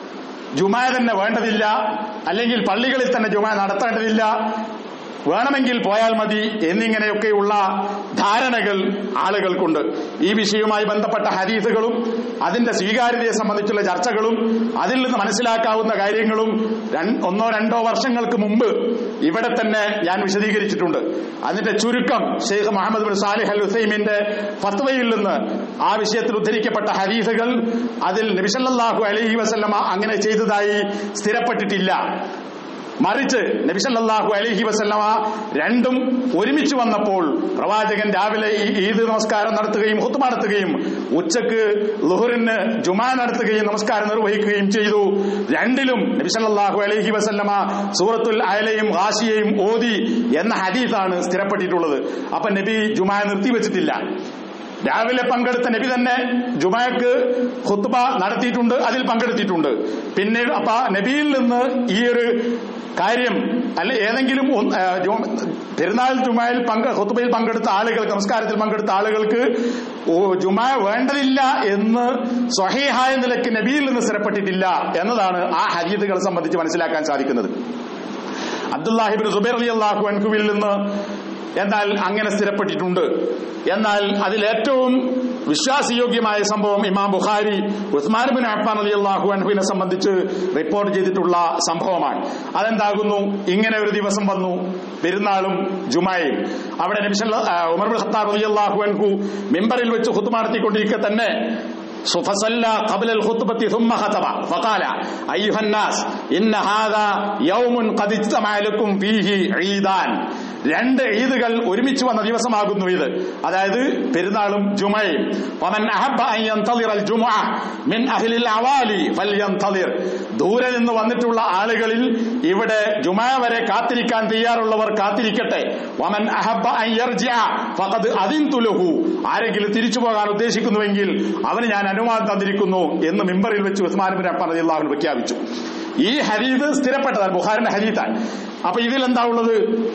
ജുമാ തന്നെ വേണ്ടതില്ല അല്ലെങ്കിൽ പള്ളികളിൽ തന്നെ ജുമാ നടത്തേണ്ടതില്ല വേണമെങ്കിൽ പോയാൽ മതി എന്നിങ്ങനെയൊക്കെയുള്ള ധാരണകൾ ആളുകൾക്കുണ്ട് ഈ വിഷയവുമായി ബന്ധപ്പെട്ട ഹദീസുകളും അതിന്റെ സ്വീകാര്യതയെ സംബന്ധിച്ചുള്ള ചർച്ചകളും അതിൽ നിന്ന് മനസ്സിലാക്കാവുന്ന കാര്യങ്ങളും രൺ- ഒന്നോ രണ്ടോ വർഷങ്ങൾക്ക് മുമ്പ് ഇവിടെ തന്നെ ഞാൻ വിശദീകരിച്ചിട്ടുണ്ട് അതിന്റെ ചുരുക്കം Sheikh Muhammad bin Salih al ഹുസൈമിന്റെ ഫത്വയിൽ നിന്ന് ആ വിഷയത്തിൽ ഉദ്ധരിക്കപ്പെട്ട ഹദീസുകൾ അതിൽ നബിസല്ലാഹു അലൈഹി വസല്ലമ അങ്ങനെ ചെയ്തതായി സ്ഥിരപ്പെട്ടിട്ടില്ല മറിച്ച് നബിസല്ലാഹു അലഹി വസല്ലമ രണ്ടും ഒരുമിച്ച് വന്നപ്പോൾ പ്രവാചകൻ രാവിലെ ഈ ഈദ് നമസ്കാരം നടത്തുകയും ഹുത്തുമ നടത്തുകയും ഉച്ചക്ക് ലുഹറിന് ജുമാ നടത്തുകയും നമസ്കാരം നിർവഹിക്കുകയും ചെയ്തു രണ്ടിലും നബിസല്ലാഹു അലഹി വസല്ലമ സൂറത്തുൽ അയലയും ഹാഷിയയും ഓതി എന്ന ഹദീസാണ് സ്ഥിരപ്പെട്ടിട്ടുള്ളത് അപ്പൊ നബി ജുമാ നിർത്തിവെച്ചിട്ടില്ല രാവിലെ പങ്കെടുത്ത നബി തന്നെ ജുമാക്ക് ഖുത്ബ നടത്തിയിട്ടുണ്ട് അതിൽ പങ്കെടുത്തിട്ടുണ്ട് പിന്നീട് അപ്പൊ നബിയിൽ നിന്ന് ഈ ഒരു കാര്യം അല്ലെ ഏതെങ്കിലും ഒന്ന്, ആ, ജു- പെരുന്നാൾ ജുമായിൽ പങ്ക് ഖുത്ബയിൽ പങ്കെടുത്ത ആളുകൾക്ക് നമസ്കാരത്തിൽ പങ്കെടുത്ത ആളുകൾക്ക് ഓ, ജുമാ വേണ്ടതില്ല എന്ന് സ്വഹീഹായ നിലയ്ക്ക് നബിയിൽ നിന്ന് സ്ഥിരപ്പെട്ടിട്ടില്ല എന്നതാണ് ആ ഹരീതുകളെ സംബന്ധിച്ച് മനസ്സിലാക്കാൻ സാധിക്കുന്നത് അബ്ദുല്ലാഹിബിൻ സുബൈർ അലി അള്ളാഹു അൻഹുവിൽ നിന്ന് എന്നാൽ അങ്ങനെ സ്ഥിരപ്പെട്ടിട്ടുണ്ട് എന്നാൽ അതിൽ ഏറ്റവും വിശ്വാസയോഗ്യമായ സംഭവം Imam Bukhari Uthman bin Affan Ali അള്ളാഹു അൻഹുവിനെ സംബന്ധിച്ച് റിപ്പോർട്ട് ചെയ്തിട്ടുള്ള സംഭവമാണ് അതെന്താകുന്നു ഇങ്ങനെ ഒരു ദിവസം വന്നു പെരുന്നാളും ജുമായും അവിടെ നബി സല്ല- ആ, ഉമർ ബിൻ ഖത്താബ് അലി അള്ളാഹു അൻഹു മിമ്പറിൽ വെച്ച് ഖുത്ബ നടത്തിക്കൊണ്ടിരിക്കെ തന്നെ فصلى قبل الخطبة ثم خطب فقال أيها الناس إن هذا يوم قد اجتمع لكم فيه عيدان രണ്ട് ഈദുകൾ ഒരുമിച്ച് വന്ന ദിവസമാകുന്നു ഇത് അതായത് പെരുന്നാളും ജുമയും വമൻ അഹബ്ബ അൻ യന്തളിറ الجمعة من أهل الأوالي فلينتظر ദൂരെ നിന്ന് വന്നിട്ടുള്ള ആളുകളിൽ ഇവിടെ ജുമ വരെ കാത്തിരിക്കാൻ തയ്യാറുള്ളവർ കാത്തിരിക്കട്ടെ വമൻ അഹബ്ബ അൻ യർജിഅ ഫഖദ് അദിൻതു ലഹു ആരെങ്കിലും തിരിച്ചു പോകാൻ ഉദ്ദേശിക്കുന്നുവെങ്കിൽ അവന് ഞാൻ അനുവാദം തന്നിരിക്കുന്നു എന്ന് മിമ്പറിൽ വെച്ച് ഉസ്മാൻ ബിൻ അഫ്ഫാൻ റളിയല്ലാഹു അൻഹു പ്രഖ്യാപിച്ചു ഈ ഹരീത് സ്ഥിരപ്പെട്ടതാണ് ബുഖാരിന്റെ ഹരീതാണ് അപ്പൊ ഇതിൽ എന്താ ഉള്ളത്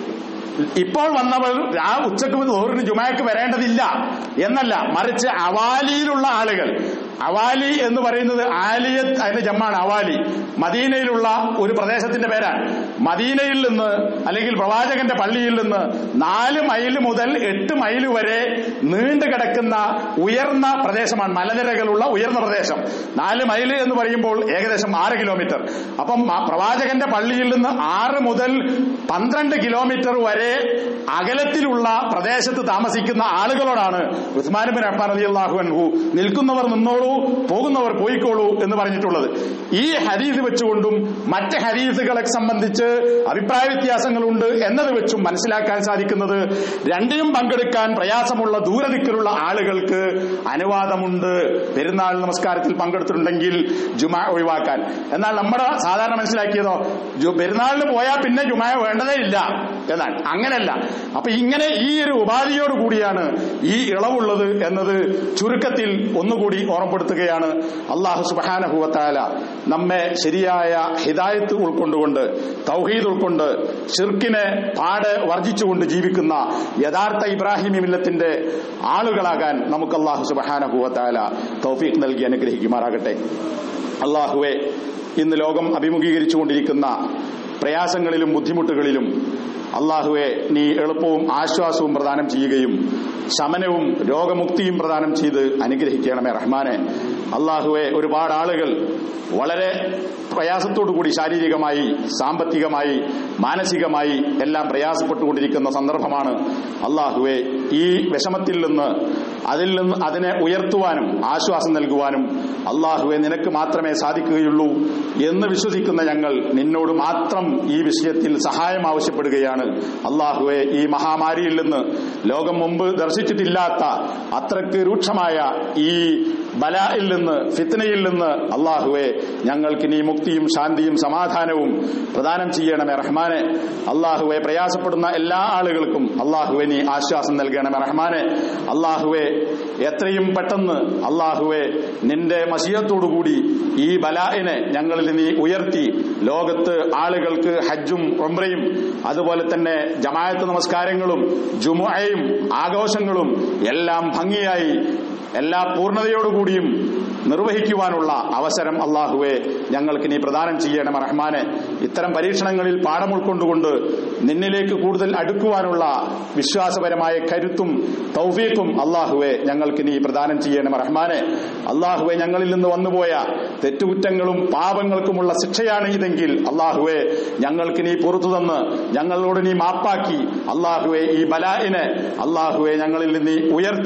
ഇപ്പോൾ വന്നവർ ആ ഉച്ചക്ക് ലോറിന് ജുമാക്ക് വരേണ്ടതില്ല എന്നല്ല മറിച്ച് അവാലിയിലുള്ള ആളുകൾ അവാലി എന്ന് പറയുന്നത് ആലിയത്ത് അതിന്റെ ജമ്മാണ് അവാലി മദീനയിലുള്ള ഒരു പ്രദേശത്തിന്റെ പേരാണ് മദീനയിൽ നിന്ന് അല്ലെങ്കിൽ പ്രവാചകന്റെ പള്ളിയിൽ നിന്ന് നാല് മൈൽ മുതൽ എട്ട് മൈൽ വരെ നീണ്ടു കിടക്കുന്ന ഉയർന്ന പ്രദേശമാണ് മലനിരകളുള്ള ഉയർന്ന പ്രദേശം നാല് മൈൽ എന്ന് പറയുമ്പോൾ ഏകദേശം ആറ് കിലോമീറ്റർ അപ്പം ആ പ്രവാചകന്റെ പള്ളിയിൽ നിന്ന് ആറ് മുതൽ പന്ത്രണ്ട് കിലോമീറ്റർ വരെ അകലത്തിലുള്ള പ്രദേശത്ത് താമസിക്കുന്ന ആളുകളോടാണ് ഉസ്മാൻ ബിൻ അഫ്ഫാൻ റളിയല്ലാഹു അൻഹു നിൽക്കുന്നവർ നിന്നോളൂ പോകുന്നവർ പോയിക്കോളൂ എന്ന് പറഞ്ഞിട്ടുള്ളത് ഈ ഹരീസ് വെച്ചുകൊണ്ടും മറ്റ് ഹരീസുകളെ സംബന്ധിച്ച് അഭിപ്രായ വ്യത്യാസങ്ങളുണ്ട് എന്നത് വെച്ചും മനസ്സിലാക്കാൻ സാധിക്കുന്നത് രണ്ടിനും പങ്കെടുക്കാൻ പ്രയാസമുള്ള ദൂരദിക്കിലുള്ള ആളുകൾക്ക് അനുവാദമുണ്ട് പെരുന്നാൾ നമസ്കാരത്തിൽ പങ്കെടുത്തിട്ടുണ്ടെങ്കിൽ ജുമാ ഒഴിവാക്കാൻ എന്നാൽ നമ്മുടെ സാധാരണ മനസ്സിലാക്കിയതോ ജു- പെരുന്നാളിന് പോയാൽ പിന്നെ ജുമാ വേണ്ടതേ ഇല്ല എന്നാണ് അങ്ങനെയല്ല അപ്പൊ ഇങ്ങനെ ഈ ഒരു ഉപാധിയോട് കൂടിയാണ് ഈ ഇളവുള്ളത് എന്നത് ചുരുക്കത്തിൽ ഒന്നുകൂടി ഓർമ്മപ്പെടുത്തുകയാണ് അള്ളാഹു സുബാനഹുവത്താല നമ്മെ ശരിയായ ഹിദായത്ത് ഉൾക്കൊണ്ടുകൊണ്ട് തൗഹീദ് ഉൾക്കൊണ്ട് ഷിർക്കിനെ പാടെ വർജിച്ചുകൊണ്ട് ജീവിക്കുന്ന യഥാർത്ഥ ഇബ്രാഹിമി മില്ലത്തിന്റെ ആളുകളാകാൻ നമുക്ക് അള്ളാഹു സുബാനഹുവത്താല തൗഫീഖ് നൽകി അനുഗ്രഹിക്കുമാറാകട്ടെ അള്ളാഹുവെ ഇന്ന് ലോകം അഭിമുഖീകരിച്ചുകൊണ്ടിരിക്കുന്ന പ്രയാസങ്ങളിലും ബുദ്ധിമുട്ടുകളിലും അള്ളാഹുവെ നീ എളുപ്പവും ആശ്വാസവും പ്രദാനം ചെയ്യുകയും ശമനവും രോഗമുക്തിയും പ്രദാനം ചെയ്ത് അനുഗ്രഹിക്കണമേ റഹ്മാനെ അള്ളാഹുവെ ഒരുപാട് ആളുകൾ വളരെ പ്രയാസത്തോടുകൂടി ശാരീരികമായി സാമ്പത്തികമായി മാനസികമായി എല്ലാം പ്രയാസപ്പെട്ടുകൊണ്ടിരിക്കുന്ന സന്ദർഭമാണ് അള്ളാഹുവെ ഈ വിഷമത്തിൽ നിന്ന് അതിൽ നിന്ന് അതിനെ ഉയർത്തുവാനും ആശ്വാസം നൽകുവാനും അള്ളാഹുവെ നിനക്ക് മാത്രമേ സാധിക്കുകയുള്ളൂ എന്ന് വിശ്വസിക്കുന്ന ഞങ്ങൾ നിന്നോട് മാത്രം ഈ വിഷയത്തിൽ സഹായം ആവശ്യപ്പെടുകയാണ് അള്ളാഹുവെ ഈ മഹാമാരിയിൽ നിന്ന് ലോകം മുമ്പ് ദർശിച്ചിട്ടില്ലാത്ത അത്രക്ക് രൂക്ഷമായ ഈ ബലായിൽ നിന്ന് ഫിത്നയിൽ നിന്ന് അള്ളാഹുവെ ഞങ്ങൾക്ക് നീ മുക്തിയും ശാന്തിയും സമാധാനവും പ്രദാനം ചെയ്യണമേ റഹ്മാനെ അള്ളാഹുവെ പ്രയാസപ്പെടുന്ന എല്ലാ ആളുകൾക്കും അള്ളാഹുവെ നീ ആശ്വാസം നൽകണമേ റഹ്മാനെ അള്ളാഹുവെ എത്രയും പെട്ടെന്ന് അള്ളാഹുവെ നിന്റെ മഷിയത്തോടുകൂടി ഈ ബലായിനെ ഞങ്ങളിൽ നീ ഉയർത്തി ലോകത്ത് ആളുകൾക്ക് ഹജ്ജും ഒമ്രയും അതുപോലെ തന്നെ ജമായത്ത് നമസ്കാരങ്ങളും ജുമുഅയും ആഘോഷങ്ങളും എല്ലാം ഭംഗിയായി എല്ലാ പൂർണ്ണതയോടുകൂടിയും നിർവഹിക്കുവാനുള്ള അവസരം അള്ളാഹുവെ ഞങ്ങൾക്ക് നീ പ്രദാനം ചെയ്യണം റഹ്മാനെ ഇത്തരം പരീക്ഷണങ്ങളിൽ പാഠം ഉൾക്കൊണ്ടുകൊണ്ട് നിന്നിലേക്ക് കൂടുതൽ അടുക്കുവാനുള്ള വിശ്വാസപരമായ കരുത്തും തൗഫീഖും അള്ളാഹുവെ ഞങ്ങൾക്ക് നീ പ്രദാനം ചെയ്യണം റഹ്മാനെ അള്ളാഹുവെ ഞങ്ങളിൽ നിന്ന് വന്നുപോയ തെറ്റുകുറ്റങ്ങളും പാപങ്ങൾക്കുമുള്ള ശിക്ഷയാണ് ഇതെങ്കിൽ അള്ളാഹുവെ ഞങ്ങൾക്ക് നീ പുറത്തു തന്ന് ഞങ്ങളോട് നീ മാപ്പാക്കി അള്ളാഹുവെ ഈ ബലായിനെ അള്ളാഹുവെ ഞങ്ങളിൽ നിന്ന് നീ ഉയർത്തി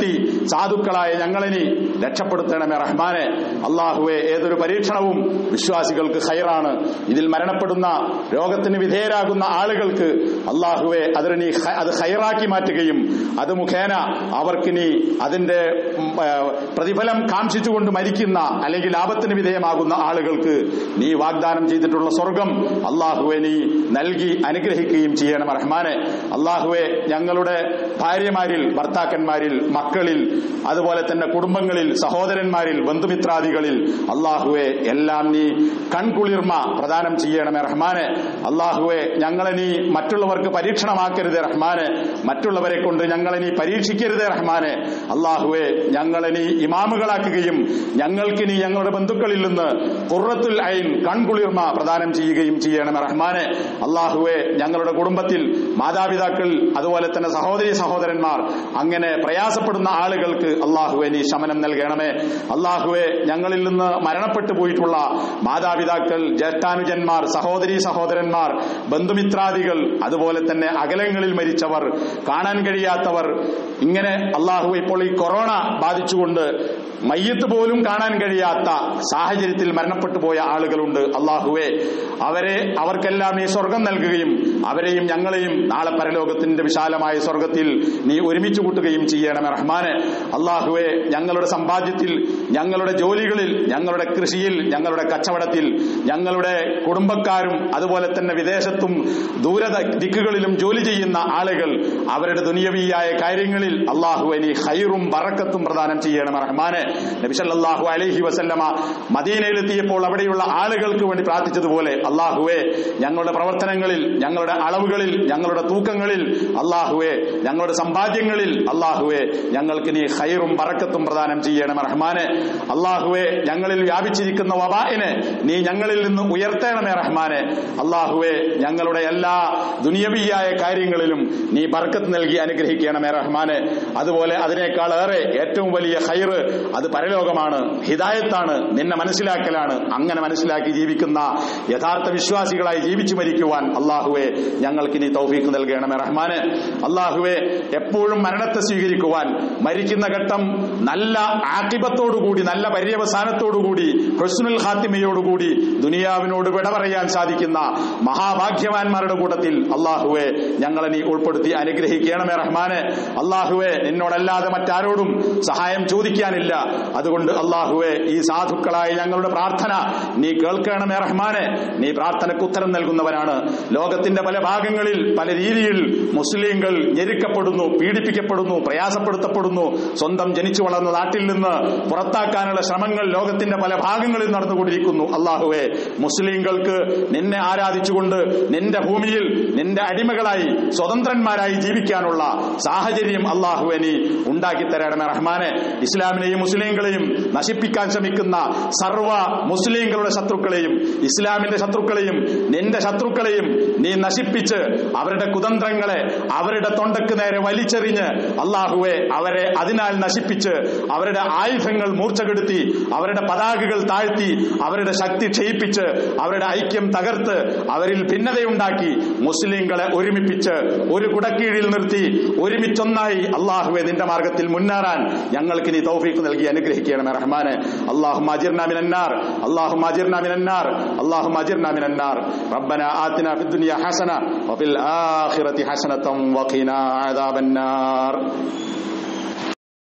സാധുക്കളായ ഞങ്ങളെ നീ രക്ഷപ്പെടുത്തണമേ റഹ്മാനെ അള്ളാഹുവെ ഏതൊരു പരീക്ഷണവും വിശ്വാസികൾക്ക് ഹൈറാണ് ഇതിൽ മരണപ്പെടുന്ന രോഗത്തിന് വിധേയരാകുന്ന ആളുകൾക്ക് അള്ളാഹുവെ അതിന് നീ ഹ- അത് ഹൈറാക്കി മാറ്റുകയും അത് മുഖേന അവർക്ക് നീ അതിന്റെ ഉം, ആ, പ്രതിഫലം കാംക്ഷിച്ചുകൊണ്ട് മരിക്കുന്ന അല്ലെങ്കിൽ ലാഭത്തിന് വിധേയമാകുന്ന ആളുകൾക്ക് നീ വാഗ്ദാനം ചെയ്തിട്ടുള്ള സ്വർഗം അള്ളാഹുവെ നീ നൽകി അനുഗ്രഹിക്കുകയും ചെയ്യണം റഹ്മാനെ അള്ളാഹുവെ ഞങ്ങളുടെ ഭാര്യമാരിൽ ഭർത്താക്കന്മാരിൽ മക്കളിൽ അതുപോലെ തന്നെ കുടുംബങ്ങളിൽ സഹോദരന്മാരിൽ ബന്ധുമിത്രാദികളിൽ അള്ളാഹുവെ എല്ലാം നീ കൺകുളിർമ പ്രദാനം ചെയ്യണമേ റഹ്മാനെ അള്ളാഹുവെ ഞങ്ങളെ നീ മറ്റുള്ളവർക്ക് പരീക്ഷണമാക്കരുത് റഹ്മാനെ മറ്റുള്ളവരെ കൊണ്ട് ഞങ്ങളെ നീ പരീക്ഷിക്കരുത് റഹ്മാനെ അള്ളാഹുവെ ഞങ്ങളെ നീ ഇമാമുകളാക്കുകയും ഞങ്ങൾക്ക് നീ ഞങ്ങളുടെ ബന്ധുക്കളിൽ നിന്ന് കുറത്തുൽ ഐൻ കൺകുളിർമ പ്രദാനം ചെയ്യുകയും ചെയ്യണമേ റഹ്മാനെ അള്ളാഹുവെ ഞങ്ങളുടെ കുടുംബത്തിൽ മാതാപിതാക്കൾ അതുപോലെ തന്നെ സഹോദരി സഹോദരന്മാർ അങ്ങനെ പ്രയാസപ്പെടുന്ന ആളുകൾക്ക് അള്ളാഹുവെ നീ ശമനം നൽകണമേ അള്ളാഹുവെ ഞങ്ങളിൽ നിന്ന് മരണപ്പെട്ടു പോയിട്ടുള്ള മാതാപിതാക്കൾ ജ്യേഷ്ഠാനുജന്മാർ സഹോദരി സഹോദരന്മാർ ബന്ധുമിത്രാദികൾ അതുപോലെ തന്നെ അകലങ്ങളിൽ മരിച്ചവർ കാണാൻ കഴിയാത്തവർ ഇങ്ങനെ അള്ളാഹു ഇപ്പോൾ ഈ കൊറോണ ബാധിച്ചുകൊണ്ട് മയ്യത്ത് പോലും കാണാൻ കഴിയാത്ത സാഹചര്യത്തിൽ മരണപ്പെട്ടു പോയ ആളുകളുണ്ട് അള്ളാഹുവെ അവരെ അവർക്കെല്ലാം നീ സ്വർഗം നൽകുകയും അവരെയും ഞങ്ങളെയും നാളെ പരലോകത്തിന്റെ വിശാലമായ സ്വർഗത്തിൽ നീ ഒരുമിച്ച് കൂട്ടുകയും ചെയ്യണമേ റഹ്മാനെ അള്ളാഹുവെ ഞങ്ങളുടെ സമ്പാദ്യത്തിൽ ഞങ്ങളുടെ ജോലികളിൽ ഞങ്ങളുടെ കൃഷിയിൽ ഞങ്ങളുടെ കച്ചവടത്തിൽ ഞങ്ങളുടെ കുടുംബക്കാരും അതുപോലെ തന്നെ വിദേശത്തും ദൂര ദിക്കുകളിലും ജോലി ചെയ്യുന്ന ആളുകൾ അവരുടെ ദുനിയവീയായ കാര്യങ്ങളിൽ അള്ളാഹുവെ നീ ഹൈറും ബറക്കത്തും പ്രദാനം ചെയ്യണം റഹ്മാനെ നബിസല്ലാഹു അലൈഹി വസല്ലമ മദീനയിലെത്തിയപ്പോൾ അവിടെയുള്ള ആളുകൾക്ക് വേണ്ടി പ്രാർത്ഥിച്ചതുപോലെ അള്ളാഹുവെ ഞങ്ങളുടെ പ്രവർത്തനങ്ങളിൽ ഞങ്ങളുടെ അളവുകളിൽ ഞങ്ങളുടെ തൂക്കങ്ങളിൽ അള്ളാഹുവെ ഞങ്ങളുടെ സമ്പാദ്യങ്ങളിൽ അള്ളാഹുവെ ഞങ്ങൾക്ക് നീ ഹൈറും ബറക്കത്തും പ്രദാനം ചെയ്യണം റഹ്മാനെ അള്ളാഹുവെ ഞങ്ങളിൽ വ്യാപിച്ചിരിക്കുന്ന വബായിനെ നീ ഞങ്ങളിൽ നിന്ന് ഉയർത്തണമേ റഹ്മാനെ അള്ളാഹുവെ ഞങ്ങളുടെ എല്ലാ ദുനിയവിയായ കാര്യങ്ങളിലും നീ ബർക്കത്ത് നൽകി അനുഗ്രഹിക്കണമേ റഹ്മാനെ അതുപോലെ അതിനേക്കാൾ ഏറെ ഏറ്റവും വലിയ ഹൈറ് അത് പരലോകമാണ് ഹിദായത്താണ് നിന്നെ മനസ്സിലാക്കലാണ് അങ്ങനെ മനസ്സിലാക്കി ജീവിക്കുന്ന യഥാർത്ഥ വിശ്വാസികളായി ജീവിച്ചു മരിക്കുവാൻ അള്ളാഹുവെ ഞങ്ങൾക്ക് നീ തൗഫീക്ക് നൽകണമേ റഹ്മാനെ അള്ളാഹുവെ എപ്പോഴും മരണത്തെ സ്വീകരിക്കുവാൻ മരിക്കുന്ന ഘട്ടം നല്ല ആക്കിബത്തോടുകൂടി നല്ല പര്യവസാനത്തോടുകൂടി ഹുസ്നുൽ ഖാത്തിമയോടുകൂടി ദുനിയാവിനോട് വിട പറയാൻ സാധിക്കുന്ന മഹാഭാഗ്യവാന്മാരുടെ കൂട്ടത്തിൽ അള്ളാഹുവെ ഞങ്ങളെ നീ ഉൾപ്പെടുത്തി അനുഗ്രഹിക്കണമേ റഹ്മാനെ അള്ളാഹുവെ നിന്നോടല്ലാതെ മറ്റാരോടും സഹായം ചോദിക്കാനില്ല അതുകൊണ്ട് അള്ളാഹുവെ ഈ സാധുക്കളായ ഞങ്ങളുടെ പ്രാർത്ഥന നീ കേൾക്കണമേ റഹ്മാനെ നീ പ്രാർത്ഥനയ്ക്ക് ഉത്തരം നൽകുന്നവനാണ് ലോകത്തിന്റെ പല ഭാഗങ്ങളിൽ പല രീതിയിൽ മുസ്ലിങ്ങൾ ഞെരുക്കപ്പെടുന്നു പീഡിപ്പിക്കപ്പെടുന്നു പ്രയാസപ്പെടുത്തപ്പെടുന്നു സ്വന്തം ജനിച്ചു വളർന്ന നാട്ടിൽ നിന്ന് പുറത്താക്കാനുള്ള ശ്രമങ്ങൾ ലോകത്തിന്റെ പല ഭാഗങ്ങളിൽ നടന്നുകൊണ്ടിരിക്കുന്നു അള്ളാഹുവെ മുസ്ലിങ്ങൾക്ക് നിന്നെ ആരാധിച്ചുകൊണ്ട് നിന്റെ ഭൂമിയിൽ നിന്റെ അടിമകളായി സ്വതന്ത്രന്മാരായി ജീവിക്കാനുള്ള സാഹചര്യം അള്ളാഹുവെ നീ ഉണ്ടാക്കി തരണമേ റഹ്മാനെ ഇസ്ലാമിനെയും മുസ്ലിങ്ങളെയും നശിപ്പിക്കാൻ ശ്രമിക്കുന്ന സർവ മുസ്ലിങ്ങളുടെ ശത്രുക്കളെയും ഇസ്ലാമിന്റെ ശത്രുക്കളെയും നിന്റെ ശത്രുക്കളെയും നീ നശിപ്പിച്ച് അവരുടെ കുതന്ത്രങ്ങളെ അവരുടെ തൊണ്ടക്ക് നേരെ വലിച്ചെറിഞ്ഞ് അള്ളാഹുവെ അവരെ അതിനാൽ നശിപ്പിച്ച് അവരുടെ ആയുധങ്ങൾ മൂർച്ചകെടുത്തി അവരുടെ പതാകകൾ താഴ്ത്തി അവരുടെ ശക്തി ക്ഷയിപ്പിച്ച് അവരുടെ ഐക്യം തകർത്ത് അവരിൽ ഭിന്നതയുണ്ടാക്കി മുസ്ലിങ്ങളെ ഒരുമിപ്പിച്ച് ഒരു കുടക്കീഴിൽ നിർത്തി ഒരുമിച്ചൊന്നായി അള്ളാഹുവെ നിന്റെ മാർഗത്തിൽ മുന്നേറാൻ ഞങ്ങൾക്ക് നീ തൗഫീഖ് നൽകി അനുഗ്രഹിക്കണമേ റഹ്മാനെ അള്ളാഹു അജിർന മിനന്നാർ അള്ളാഹു അജിർന മിനന്നാർ അള്ളാഹു അജിർന മിനന്നാർ ربنا آتنا في الدنيا حسنة وفي الآخرة حسنة وقنا عذاب النار